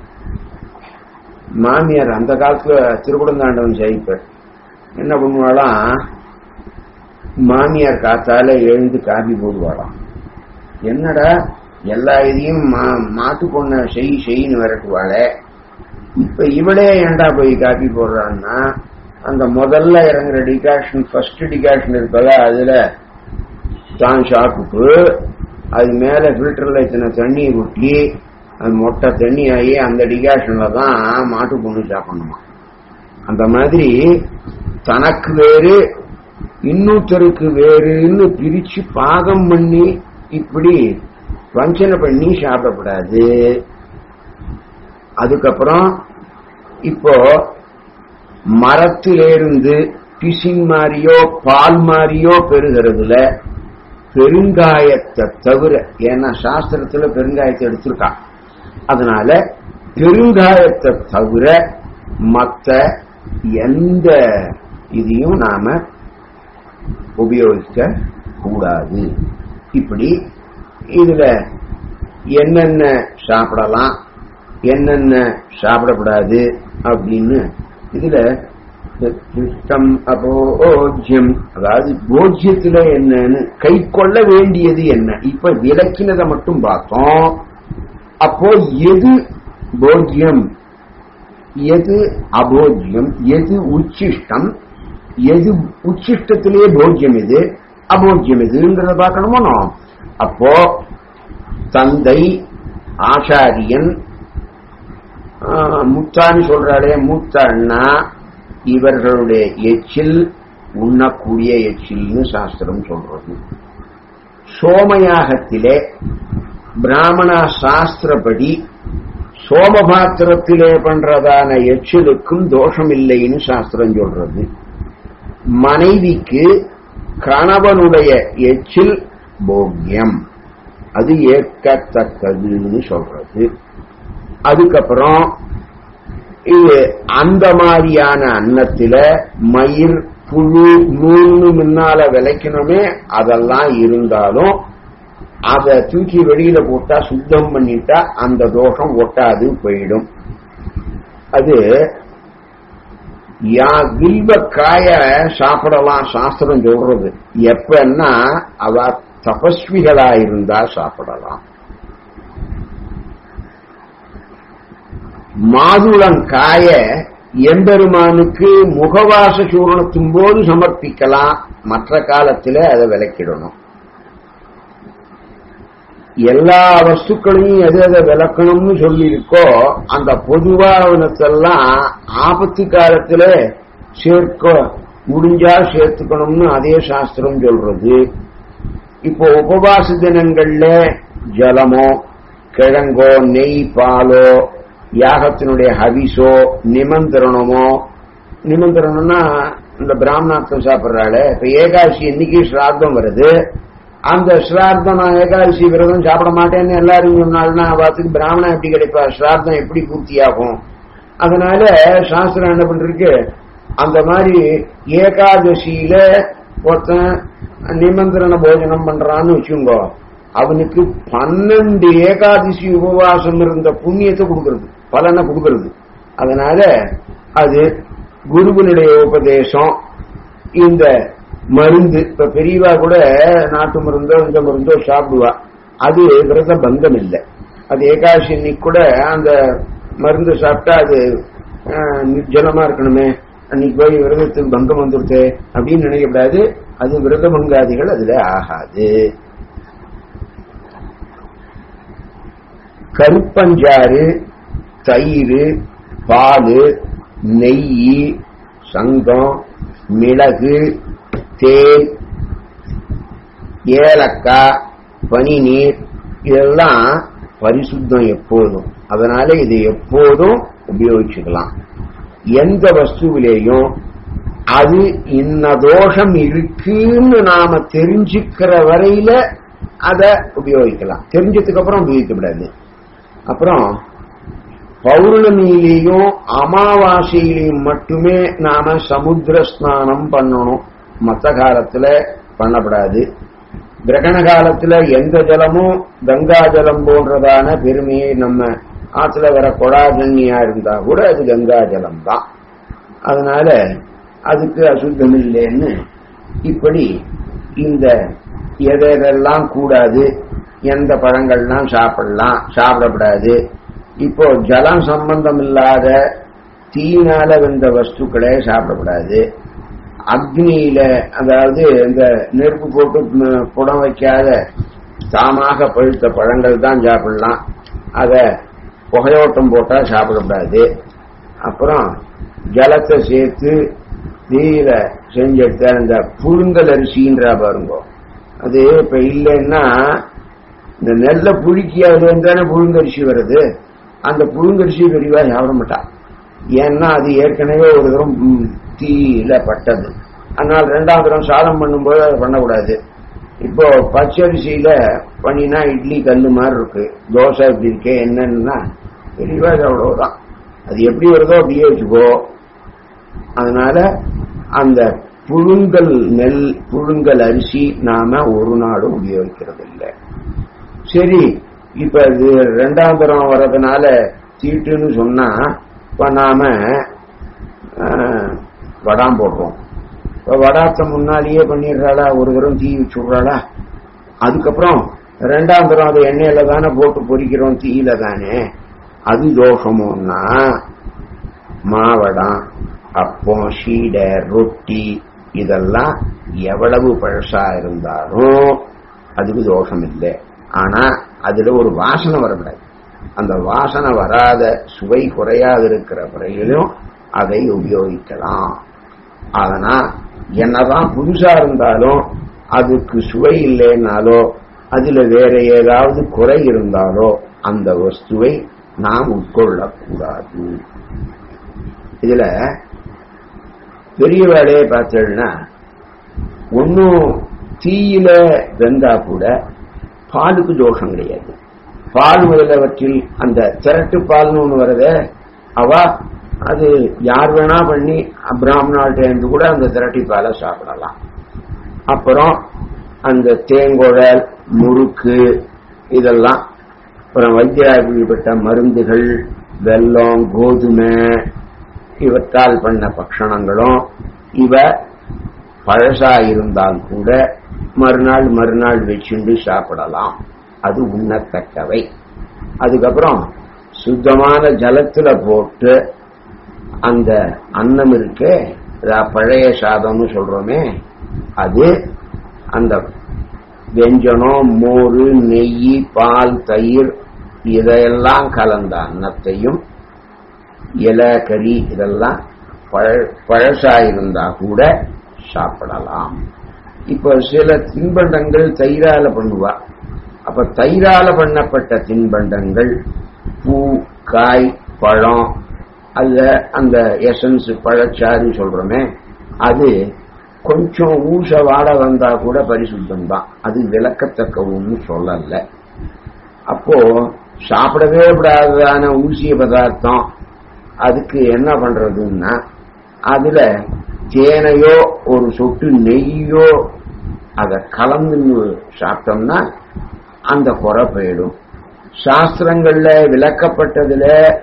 மாமியார் அந்த காலத்துல திருக்குடந்தாண்டவன் ஜெயிப்பர் என்ன பண்ணுவாளாம் மாமியார் காத்தால எழுந்து காபி போடுவாளாம் என்னடா எல்லா இதையும் மாட்டு பொண்ண செய் செய்ன்னு விரட்டுவாள இப்ப இவளே ஏண்டா போய் காபி போடுறான்னா அந்த முதல்ல இறங்குற டிகாஷன் ஃபர்ஸ்ட் டிகாஷன் இருக்கல அதுல தான் சாப்பிட்டு அது மேல ஃபில்டர்ல இத்தனை தண்ணியை ஊட்டி அது மொட்டை தண்ணி ஆகி அந்த டிகாஷன்ல தான் மாட்டு பொண்ணு சாப்பிடணுமா அந்த மாதிரி தனக்கு வேறு இன்னொருத்தருக்கு வேறுன்னு பிரிச்சு பாகம் பண்ணி இப்படி வஞ்சனை பண்ணி சாப்பிடக்கூடாது அதுக்கப்புறம் இப்போ மரத்திலிருந்து பிசின் மாதிரியோ பால் மாதிரியோ பெறுகிறதுல பெருங்காயத்தை தவிர ஏன்னா சாஸ்திரத்துல பெருங்காயத்தை எடுத்திருக்கா அதனால பெருங்காயத்தை தவிர மற்ற எந்த இதையும் நாம உபயோகிக்க கூடாது இப்படி இதுல என்னென்ன சாப்பிடலாம் என்னென்ன சாப்பிடக்கூடாது அப்படின்னு இதுல திருஷ்டம் அபோஜ்யம் அதாவது போஜ்யத்துல என்னன்னு கை கொள்ள வேண்டியது என்ன இப்ப விளக்கினதை மட்டும் பார்த்தோம் அப்போ எது போஜ்யம் எது அபோஜ்யம் எது உச்சிஷ்டம் எது உச்சிஷ்டத்திலேயே போஜ்யம் இது அபோஜ்யம் இதுன்றத பார்க்கணுமோ அப்போ தந்தை ஆச்சாரியன் ஆஹ், முத்தான்னு சொல்றாளே மூத்தான்னா இவர்களுடைய எச்சில் உண்ணக்கூடிய எச்சில்னு சாஸ்திரம் சொல்றது சோமயாகத்திலே பிராமணா சாஸ்திரப்படி சோமபாத்திரத்திலே பண்றதான எச்சிலுக்கும் தோஷம் இல்லைன்னு சாஸ்திரம் சொல்றது மனைவிக்கு கணவனுடைய எச்சில் போக்கியம் அது ஏற்கத்தக்கதுன்னு சொல்றது அதுக்கப்புறம் இது அந்த மாதிரியான அன்னத்தில மயிர் புழு நூல்னு முன்னால விளைக்கணுமே அதெல்லாம் இருந்தாலும் அதை தூக்கி வெளியில போட்டா சுத்தம் பண்ணிட்டா அந்த தோஷம் ஒட்டாது போயிடும் அது யா வில்வ காய சாப்பிடலாம் சாஸ்திரம் சொல்றது எப்பன்னா அவ தபஸ்விகளா இருந்தா சாப்பிடலாம் மாதுளம் காய எம்பெருமானுக்கு முகவாச சூரணத்தின் போது சமர்ப்பிக்கலாம் மற்ற காலத்துல அதை விளக்கிடணும் எல்லா வஸ்துக்களையும் எது எதை விளக்கணும்னு சொல்லியிருக்கோ அந்த பொதுவானத்தெல்லாம் ஆபத்து காலத்துல சேர்க்க முடிஞ்சா சேர்த்துக்கணும்னு அதே சாஸ்திரம் சொல்றது இப்போ உபவாச தினங்கள்ல ஜலமோ கிழங்கோ நெய் பாலோ யாகத்தினுடைய ஹவிஸோ நிமந்திரணமோ நிமந்திரணம்னா இந்த பிராமணார்த்தம் சாப்பிடுறாள் இப்ப ஏகாதசி இன்னைக்கு ஸ்ராத்தம் வருது அந்த ஸ்ராத்தம் நான் ஏகாதசி விரதம் சாப்பிட மாட்டேன்னு எல்லாரும் சொன்னாலும் அவத்துக்கு பிராமணன் எப்படி கிடைப்பா ஸ்ராத்தம் எப்படி பூர்த்தியாகும் அதனால சாஸ்திரம் என்ன பண்றது அந்த மாதிரி ஏகாதசியில ஒருத்தன் நிமந்திரண போஜனம் பண்றான்னு வச்சுங்கோ அவனுக்கு பன்னெண்டு ஏகாதசி உபவாசம் இருந்த புண்ணியத்தை கொடுக்கறது பலனை கொடுக்கறது அதனால அது குருவனுடைய உபதேசம் இந்த மருந்து இப்ப பெரியவா கூட நாட்டு மருந்தோ இந்த மருந்தோ சாப்பிடுவா அது விரத பந்தம் இல்லை அது ஏகாதசி அன்னைக்கு கூட அந்த மருந்து சாப்பிட்டா அது ஆஹ், நிர்ஜலமா இருக்கணுமே அன்னைக்கு போய் விரதத்துக்கு பங்கம் வந்துருச்சு அப்படின்னு நினைக்கக்கூடாது அது விரத பங்காதிகள் அதுல ஆகாது கருப்பஞ்சாறு தயிர் பால் நெய் சங்கம் மிளகு தேன் ஏலக்காய் பனிநீர் இதெல்லாம் பரிசுத்தம் எப்போதும் அதனால இது எப்போதும் உபயோகிச்சுக்கலாம் எந்த வஸ்துவிலேயும் அது இன்ன தோஷம் இருக்குன்னு நாம தெரிஞ்சுக்கிற வரையில அதை உபயோகிக்கலாம் தெரிஞ்சதுக்கு அப்புறம் உபயோகிக்க கூடாது அப்புறம் பௌர்ணமியிலையும் அமாவாசையிலையும் மட்டுமே நாம சமுத்திர ஸ்நானம் பண்ணணும் மற்ற காலத்துல பண்ணப்படாது கிரகண காலத்துல எந்த ஜலமும் கங்கா ஜலம் போன்றதான பெருமையை நம்ம ஆத்துல வர கொடாஜன்யா இருந்தா கூட அது கங்கா ஜலம் தான் அதனால அதுக்கு அசுத்தம் இல்லைன்னு இப்படி இந்த எதெல்லாம் கூடாது எந்த பழங்கள்லாம் சாப்பிடலாம் சாப்பிடக்கூடாது இப்போ ஜலம் சம்பந்தம் இல்லாத தீயினால வந்த வஸ்துக்களே சாப்பிடக்கூடாது அக்னியில அதாவது இந்த நெருப்பு போட்டு ம், புடம் வைக்காத தாமாக பழுத்த பழங்கள் தான் சாப்பிடலாம் அத புகையோட்டம் போட்டா சாப்பிடக்கூடாது அப்புறம் ஜலத்தை சேர்த்து தீயில செஞ்செடுத்த அந்த புழுங்கல் அரிசின்றா பாருங்க அது இப்ப இல்லைன்னா இந்த நெல்லை புழுக்கி அதுல இருந்து தானே புழுங்கரிசி வருது அந்த புழுங்கரிசி பெரியவா சாப்பிட மாட்டா ஏன்னா அது ஏற்கனவே ஒரு தரம் ம், தீயில பட்டது அதனால ரெண்டாம் தரம் சாதம் பண்ணும்போது அதை பண்ணக்கூடாது இப்போ பச்சரிசியில பண்ணினா இட்லி கல்லு மாதிரி இருக்கு தோசை இப்படி இருக்கே என்னன்னா பெரியவா இது அவ்வளவுதான் அது எப்படி வருதோ அப்படியே வச்சுக்கோ அதனால அந்த புழுங்கல் நெல் புழுங்கல் அரிசி நாம ஒரு நாளும் உபயோகிக்கிறது இல்லை சரி இப்ப இது ரெண்டாம் தரம் வர்றதுனால தீட்டுன்னு சொன்னா இப்ப நாம ஆஹ், வடாம் போடுறோம் இப்ப வடாத்த முன்னாலேயே பண்ணிடுறாளா ஒரு தரம் தீ வச்சுடுறாளா அதுக்கப்புறம் ரெண்டாம் தரம் அதை எண்ணெயில தானே போட்டு பொரிக்கிறோம் தீயில தானே அது தோஷமோன்னா மாவடம் அப்பம் சீடை ரொட்டி இதெல்லாம் எவ்வளவு பழசா இருந்தாலும் அதுக்கு தோஷம் இல்லை ஆனா அதுல ஒரு வாசனை வரக்கூடாது அந்த வாசனை வராத சுவை குறையாது இருக்கிற வரையிலும் அதை உபயோகிக்கலாம் அதனா என்னதான் புதுசா இருந்தாலும் அதுக்கு சுவை இல்லைன்னாலோ அதுல வேற ஏதாவது குறை இருந்தாலோ அந்த வஸ்துவை நாம் உட்கொள்ளக்கூடாது இதுல பெரிய வேலையை பார்த்தேன்னா ஒன்னும் தீயில வெந்தா கூட பாலுக்கு தோஷம் கிடையாது பால் முதலவற்றில் அந்த திரட்டு பால்னு ஒண்ணு வருதே அவ அது யார் வேணா பண்ணி பிராமணாள்கிட்ட கூட அந்த திரட்டி பாலை சாப்பிடலாம் அப்புறம் அந்த தேங்குழல் முறுக்கு இதெல்லாம் அப்புறம் வைத்தியப்பட்ட மருந்துகள் வெல்லம் கோதுமை இவற்றால் பண்ண பக்ஷணங்களும் இவ பழசா இருந்தால் கூட மறுநாள் மறுநாள் வச்சுண்டு சாப்பிடலாம் அது உண்ணத்தக்கவை அதுக்கப்புறம் சுத்தமான ஜலத்துல போட்டு அந்த அன்னம் இருக்கே பழைய சாதம்னு சொல்றோமே அது அந்த வெஞ்சனம் மோர் நெய் பால் தயிர் இதையெல்லாம் கலந்த அன்னத்தையும் இலை கறி இதெல்லாம் பழசா இருந்தா கூட சாப்பிடலாம் இப்ப சில தின்பண்டங்கள் தயிரால பண்ணுவா அப்ப தயிரால பண்ணப்பட்ட தின்பண்டங்கள் பூ காய் பழம் அல்ல அந்த எசன்ஸ் பழச்சாறு சொல்றோமே அது கொஞ்சம் ஊச வாட வந்தா கூட பரிசுத்தம் தான் அது விளக்கத்தக்க ஒன்று சொல்லல அப்போ சாப்பிடவே கூடாதான ஊசிய பதார்த்தம் அதுக்கு என்ன பண்றதுன்னா அதுல தேனையோ ஒரு சொட்டு நெய்யோ அதை கலந்து சாப்பிட்டோம்னா அந்த குறை போயிடும் சாஸ்திரங்கள்ல விளக்கப்பட்டதுல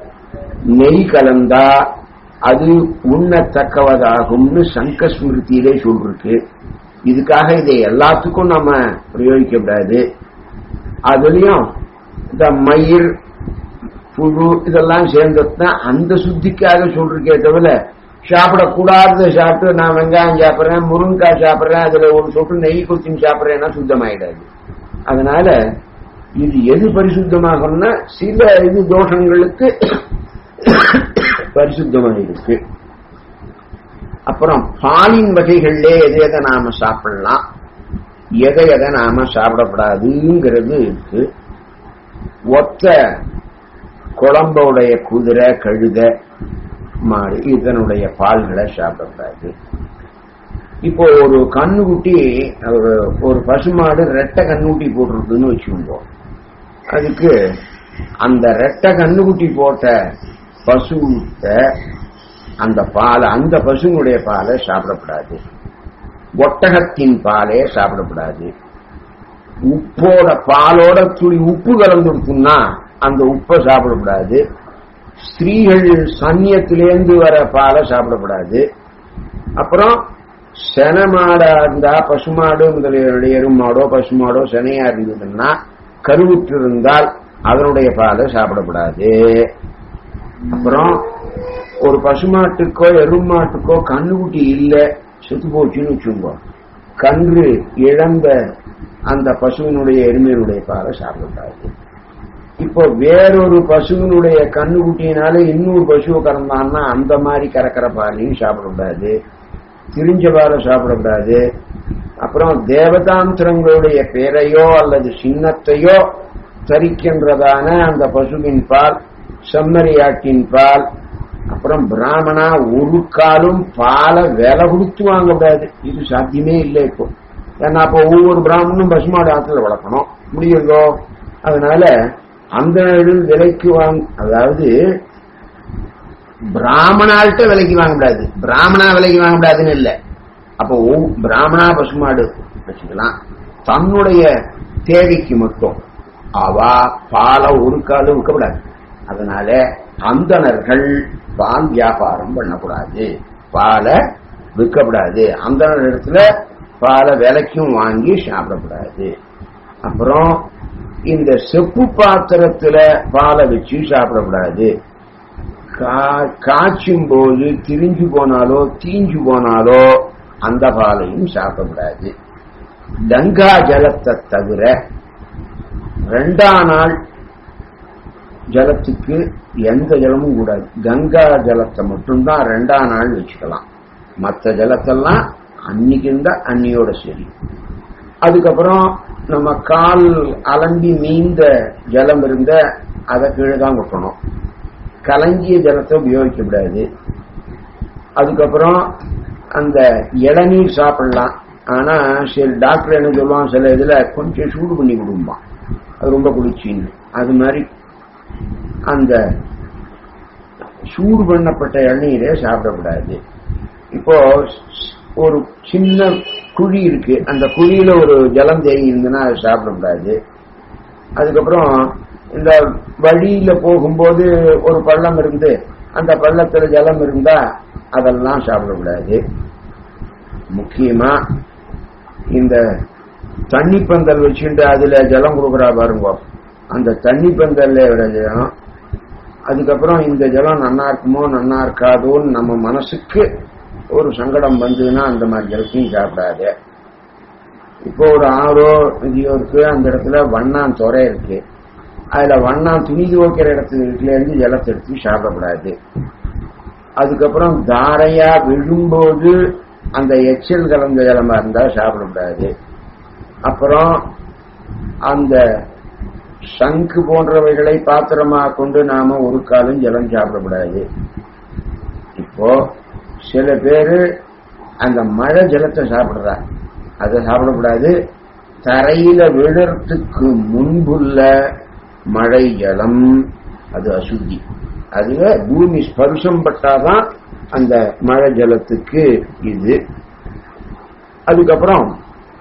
நெய் கலந்தா அது உண்ணத்தக்கவதாகும்னு சங்க ஸ்மிருதியிலே சொல்லிருக்கு இதுக்காக இதை எல்லாத்துக்கும் நம்ம பிரயோகிக்க கூடாது அதுலயும் இந்த மயிர் புழு இதெல்லாம் சேர்ந்ததுன்னா அந்த சுத்திக்காக சொல்றக்கே தவிர சாப்பிடக்கூடாததை சாப்பிட்டு நான் வெங்காயம் சாப்பிட்றேன் முருங்கைக்காய் சாப்பிட்றேன் அதுல ஒரு சொட்டு நெய் குத்தின்னு சாப்பிட்றேன்னா சுத்தமாயிடாது அதனால இது எது பரிசுத்தமாகணும்னா சில இது தோஷங்களுக்கு பரிசுத்தமாயிருக்கு அப்புறம் பாலின் வகைகள்ல எதை எதை நாம சாப்பிடலாம் எதை எதை நாம சாப்பிடப்படாதுங்கிறது இருக்கு ஒத்த குழம்போடைய குதிரை கழுத மாடு இதனுடைய பால்களை சாப்பிடக்கூடாது இப்போ ஒரு கண்ணுக்குட்டி ஒரு பசுமாடு ரெட்டை கண்ணுக்குட்டி போட்டிருக்குன்னு வச்சுக்கோங்க அதுக்கு அந்த ரெட்டை கண்ணுக்குட்டி போட்ட பசுத்த அந்த பாலை அந்த பசுனுடைய பாலை சாப்பிடக்கூடாது ஒட்டகத்தின் பாலே சாப்பிடக்கூடாது உப்போட பாலோட துளி உப்பு கலந்துடுத்துன்னா அந்த உப்பை சாப்பிடக்கூடாது ஸ்திரீகள் சன்னியத்திலேருந்து வர பாலை சாப்பிடக்கூடாது அப்புறம் செனமாடா இருந்தா பசுமாடு முதலிய எருமாடோ பசுமாடோ செனையா இருந்ததுன்னா கருவுற்று இருந்தால் அதனுடைய பாலை சாப்பிடக்கூடாது அப்புறம் ஒரு பசுமாட்டுக்கோ எருமாட்டுக்கோ கண்ணுக்குட்டி இல்ல செத்து போச்சுன்னு வச்சுக்கோ கன்று இழந்த அந்த பசுவினுடைய எருமையினுடைய பாலை சாப்பிடக்கூடாது இப்போ வேறொரு பசுவினுடைய கண்ணுக்குட்டியினால இன்னொரு பசுவை கறந்தான்னா அந்த மாதிரி கறக்கிற பாலையும் சாப்பிடக்கூடாது திரிஞ்ச பாலை சாப்பிடக்கூடாது அப்புறம் தேவதாந்திரங்களுடைய பெயரையோ அல்லது சின்னத்தையோ தரிக்கின்றதான அந்த பசுவின் பால் செம்மறியாட்டின் பால் அப்புறம் பிராமணா ஒரு காலும் பாலை விலை கொடுத்து வாங்கக்கூடாது இது சாத்தியமே இல்லை இப்போ ஏன்னா அப்போ ஒவ்வொரு பிராமணனும் பசுமாடு ஆத்துல வளர்க்கணும் முடியுதோ அதனால அந்த விலைக்கு வாங்க அதாவது பிராமணால்கிட்ட விலைக்கு வாங்க கூடாது பிராமணா விலைக்கு வாங்க கூடாதுன்னு இல்லை அப்போ பிராமணா பசுமாடு வச்சுக்கலாம் தன்னுடைய தேவைக்கு மட்டும் அவா பாலை ஒரு காலம் விற்கக்கூடாது அதனால அந்தணர்கள் பால் வியாபாரம் பண்ணக்கூடாது பாலை விற்கக்கூடாது அந்தனர் இடத்துல பாலை விலைக்கும் வாங்கி சாப்பிடக்கூடாது அப்புறம் இந்த செப்பு பாத்திரத்துல பாலை வச்சு சாப்பிடக்கூடாது காய்ச்சும் போது திரிஞ்சு போனாலோ தீஞ்சு போனாலோ அந்த பாலையும் சாப்பிடக்கூடாது கங்கா ஜலத்தை தவிர ரெண்டாம் நாள் ஜலத்துக்கு எந்த ஜலமும் கூடாது கங்கா ஜலத்தை மட்டும்தான் ரெண்டாம் நாள் வச்சுக்கலாம் மற்ற ஜலத்தெல்லாம் அன்னைக்கு இருந்தா அன்னியோட சரி அதுக்கப்புறம் நம்ம கால் அலம்பி மீந்த ஜலம் இருந்த அதை கீழே தான் கொட்டணும் கலங்கிய ஜலத்தை உபயோகிக்க கூடாது அதுக்கப்புறம் அந்த இளநீர் சாப்பிடலாம் ஆனா சரி டாக்டர் என்ன சொல்லுவான் சில இதுல கொஞ்சம் சூடு பண்ணி கொடுப்பான் அது ரொம்ப குளிர்ச்சின்னு அது மாதிரி அந்த சூடு பண்ணப்பட்ட இளநீரை சாப்பிடக்கூடாது இப்போ ஒரு சின்ன குழி இருக்கு அந்த குழியில ஒரு ஜலம் தேங்கி இருந்ததுன்னா அதை சாப்பிடக்கூடாது அதுக்கப்புறம் இந்த வழியில போகும்போது ஒரு பள்ளம் இருந்து அந்த பள்ளத்துல ஜலம் இருந்தா அதெல்லாம் சாப்பிடக்கூடாது முக்கியமா இந்த தண்ணி பந்தல் வச்சுட்டு அதுல ஜலம் கொடுக்குறா பாருங்க அந்த தண்ணி பந்தல்ல விட ஜலம் அதுக்கப்புறம் இந்த ஜலம் நன்னா இருக்குமோ நன்னா இருக்காதோன்னு நம்ம மனசுக்கு ஒரு சங்கடம் வந்ததுன்னா அந்த மாதிரி ஜலத்தையும் சாப்பிடாது இப்போ ஒரு ஆறோ நதியோ இருக்கு அந்த இடத்துல வண்ணான் துறை இருக்கு அதுல வண்ணான் துணி துவைக்கிற இடத்துல இருந்து ஜலத்தை எடுத்து சாப்பிடக்கூடாது அதுக்கப்புறம் தாரையா விழும்போது அந்த எச்சில் கலந்த ஜலமா இருந்தா சாப்பிடக்கூடாது அப்புறம் அந்த சங்கு போன்றவைகளை பாத்திரமா கொண்டு நாம ஒரு காலம் ஜலம் சாப்பிடக்கூடாது இப்போ சில பேரு அந்த மழை ஜலத்தை சாப்பிடுறா அதை சாப்பிடக்கூடாது தரையில விழறதுக்கு முன்புள்ள மழை ஜலம் அது அசுத்தி அதுல பூமி ஸ்பர்சம் பட்டாதான் அந்த மழை ஜலத்துக்கு இது அதுக்கப்புறம்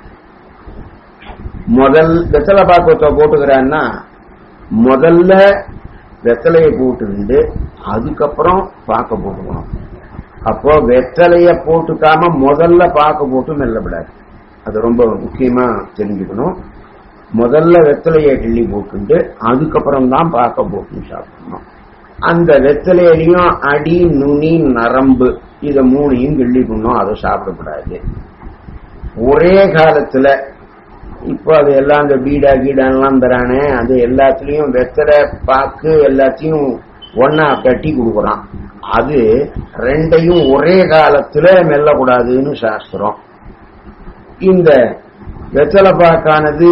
முதல் வெத்தலை பாக்கத்தை போட்டுக்கிறான்னா முதல்ல வெத்தலையை போட்டுருந்து அதுக்கப்புறம் பாக்க போட்டுக்கணும் அப்போ வெத்தலைய போட்டுக்காம முதல்ல பாக்க போட்டு மெல்லப்படாது அது ரொம்ப முக்கியமா தெரிஞ்சுக்கணும் முதல்ல வெத்தலையை கிள்ளி போட்டுட்டு அதுக்கப்புறம் தான் பாக்க போட்டு சாப்பிடணும் அந்த வெத்தலையிலையும் அடி நுனி நரம்பு இத மூணையும் கிள்ளிக்கணும் அதை சாப்பிடக்கூடாது ஒரே காலத்துல இப்போ அது எல்லாம் இந்த பீடா கீடான்லாம் தரானே அது எல்லாத்துலயும் வெத்தலை பாக்கு எல்லாத்தையும் ஒன்னா கட்டி கொடுக்குறான் அது ரெண்டையும் ஒரே காலத்துல மெல்லக்கூடாதுன்னு சாஸ்திரம் இந்த வெத்தலை பாக்கானது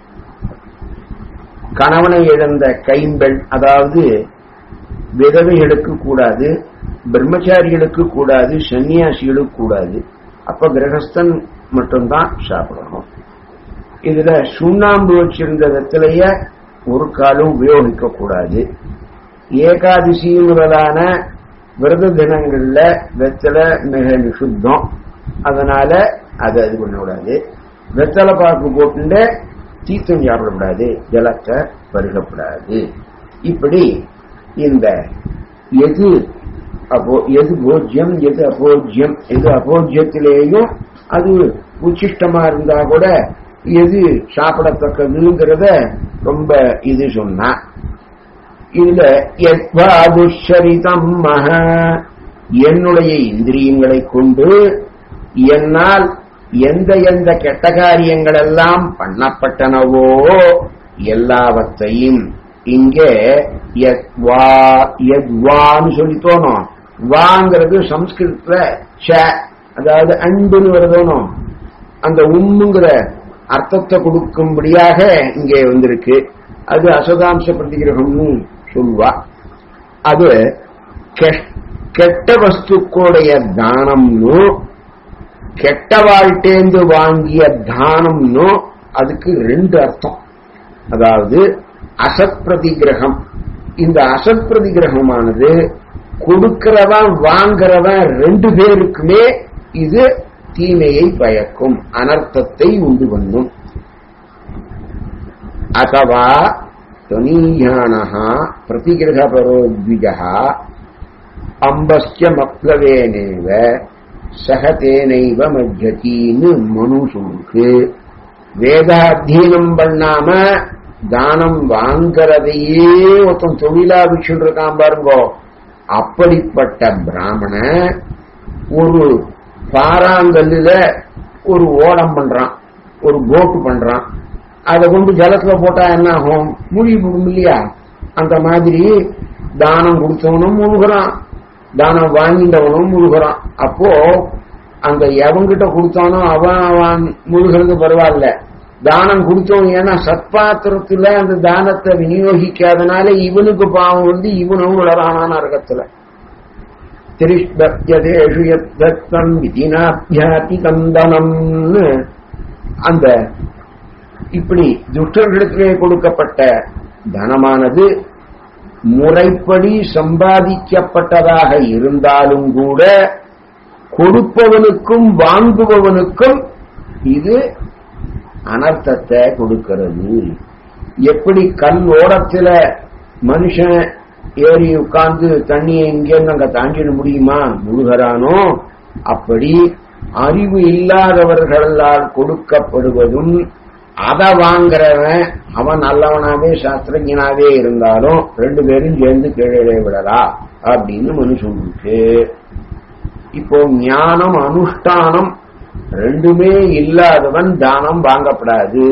கணவனை இழந்த கைம்பெண் அதாவது விதவைகளுக்கு கூடாது பிரம்மச்சாரிகளுக்கு கூடாது சன்னியாசிகளுக்கு கூடாது அப்ப கிரகஸ்தன் மட்டும்தான் சாப்பிடணும் இதுல சுண்ணாம்பு வச்சிருந்த வெத்திலைய ஒரு காலம் உபயோகிக்க கூடாது ஏகாதசி முதலான விரத தினங்கள்ல வெத்தலை மிக நிஷுத்தம் அதனால அதை இது பண்ணக்கூடாது வெத்தலை பாக்கு போட்டு தீர்த்தம் சாப்பிடக்கூடாது ஜலத்தை பருகக்கூடாது இப்படி இந்த எது அப்போ எது போஜ்யம் எது அபோஜ்யம் எது அபோஜ்யத்திலேயும் அது உச்சிஷ்டமா இருந்தா கூட எது சாப்பிடத்தக்கதுங்கிறத ரொம்ப இது சொன்னா இதுல எத்வாதுஷரிதம் மக என்னுடைய இந்திரியங்களை கொண்டு என்னால் எந்த எந்த கெட்ட காரியங்கள் எல்லாம் பண்ணப்பட்டனவோ எல்லாவற்றையும் இங்கே யத்வா யத்வான்னு சொல்லி தோணும் வாங்கிறது சம்ஸ்கிருதத்துல ச அதாவது அன்புன்னு வருதோனும் அந்த உம்முங்கிற அர்த்தத்தை கொடுக்கும்படியாக இங்கே வந்திருக்கு அது அசதாம்ச பிரதிகிரகம்னு சொல்லுவா அது கெட்ட வஸ்துக்களுடைய தானம்னு கெட்ட வாழ்ட்டேந்து வாங்கிய தானம்னு அதுக்கு ரெண்டு அர்த்தம் அதாவது அசத் பிரதிகிரகம் இந்த அசத் பிரதிகிரகமானது கொடுக்கிறவன் வாங்கிறவன் ரெண்டு பேருக்குமே இது தீமையை பயக்கும் அனர்த்தத்தை உண்டு பண்ணும் அத்தவா துவனீயான பிரதிகிரகபரோ த்விஜா அம்பஸ்ய மப்ளவேனேவ சகதேனைவ மஜ்ஜத்தின்னு மனு சொல்லுக்கு வேதாத்தியனம் பண்ணாம தானம் வாங்கிறதையே ஒருத்தன் தொழிலா வச்சுட்டு இருக்கான் பாருங்கோ அப்படிப்பட்ட பிராமண ஒரு பாறாங்கல்லுல ஒரு ஓடம் பண்றான் ஒரு போட்டு பண்றான் அதை கொண்டு ஜலத்துல போட்டா என்ன ஆகும் மூழ்கி போடும் இல்லையா அந்த மாதிரி தானம் கொடுத்தவனும் முழுகிறான் தானம் வாங்கிட்டவனும் முழுகிறான் அப்போ அந்த எவங்கிட்ட கொடுத்தானோ அவன் அவன் முழுகிறது பரவாயில்ல தானம் கொடுத்தவன் ஏன்னா சத்பாத்திரத்துல அந்த தானத்தை விநியோகிக்காதனால இவனுக்கு பாவம் வந்து இவனும் விளரான நரகத்துல திரிஷ்டேஷு யத்தம் விதினாபியாதி கந்தனம்னு அந்த இப்படி துஷ்டர்களிடத்திலே கொடுக்கப்பட்ட தனமானது முறைப்படி சம்பாதிக்கப்பட்டதாக இருந்தாலும் கூட கொடுப்பவனுக்கும் வாங்குபவனுக்கும் இது அனர்த்தத்தை கொடுக்கிறது எப்படி கல் ஓடத்துல மனுஷன் ஏறி உட்கார்ந்து தண்ணியை இங்கேருந்து அங்க தாண்டிட முடியுமா முழுகிறானோ அப்படி அறிவு இல்லாதவர்களால் கொடுக்கப்படுவதும் அதை வாங்குறவன் அவன் நல்லவனாவே சாஸ்திரஜனாவே இருந்தாலும் ரெண்டு பேரும் சேர்ந்து கீழே விடலா அப்படின்னு மனுஷன் இருக்கு இப்போ ஞானம் அனுஷ்டானம் ரெண்டுமே இல்லாதவன் தானம் வாங்கப்படாது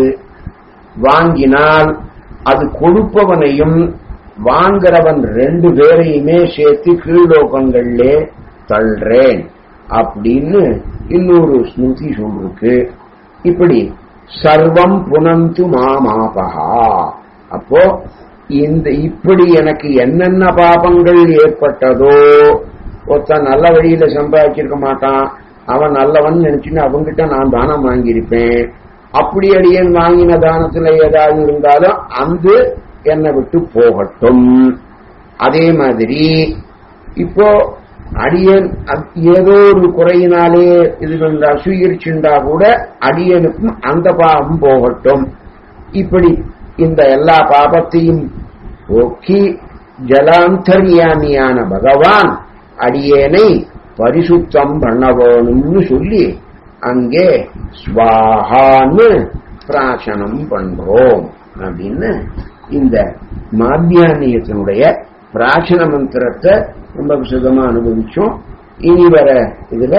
வாங்கினால் அது கொடுப்பவனையும் வாங்குறவன் ரெண்டு பேரையுமே சேர்த்து கீழ்லோகங்கள்லே தள்ளுறேன் அப்படின்னு இன்னொரு ஸ்மிருதி சொல்லிருக்கு இப்படி சர்வம் புனந்து மாமாபகா அப்போ இந்த இப்படி எனக்கு என்னென்ன பாபங்கள் ஏற்பட்டதோ ஒருத்தன் நல்ல வழியில சம்பாதிச்சிருக்க மாட்டான் அவன் நல்லவன் நினைச்சுன்னு அவங்கிட்ட நான் தானம் வாங்கியிருப்பேன் அப்படி அடியேன் வாங்கின தானத்துல ஏதாவது இருந்தாலும் அந்த என்னை விட்டு போகட்டும் அதே மாதிரி இப்போ அடியன் ஏதோ ஒரு குறையினாலே இது அசுகரிச்சுண்டா கூட அடியனுக்கும் அந்த பாவம் போகட்டும் இப்படி இந்த எல்லா பாபத்தையும் போக்கி ஜலாந்தர்யாமியான பகவான் அடியேனை பரிசுத்தம் பண்ண வேணும்னு சொல்லி அங்கே ஸ்வாஹான்னு பிராசனம் பண்றோம் அப்படின்னு இந்த மாத்தியானியத்தினுடைய பிராச்சன மந்திரத்தை ரொம்ப விசதமா அனுபவிச்சோம் இனி வர இதுல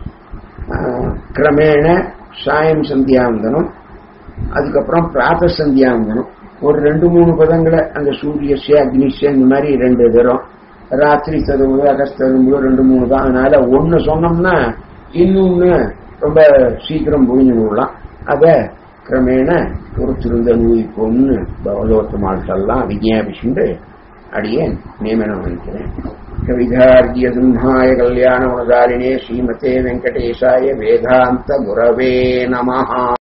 கிரமேண சாயம் சந்தியாவந்தனம் அதுக்கப்புறம் பிராத்த சந்தியாவந்தனம் ஒரு ரெண்டு மூணு பதங்களை அந்த சூரியசே அக்னிஷே இந்த மாதிரி ரெண்டு தரம் ராத்திரி தருவது அகஸ்தரும்போது ரெண்டு மூணு தான் அதனால ஒன்னு சொன்னோம்னா இன்னொன்னு ரொம்ப சீக்கிரம் புரிஞ்சு விடலாம் அத கிரமேண பொறுத்திருந்த நூய்ப்போம்னு பகவதோத்தமாள்கள்லாம் விஜயாபிஷுண்டு அடியேன் நியமனம் வைக்கிறேன் கவிதார்கிய சிம்ஹாய கல்யாண குணதாரிணே ஸ்ரீமதே வெங்கடேசாய வேதாந்த குரவே நமஹா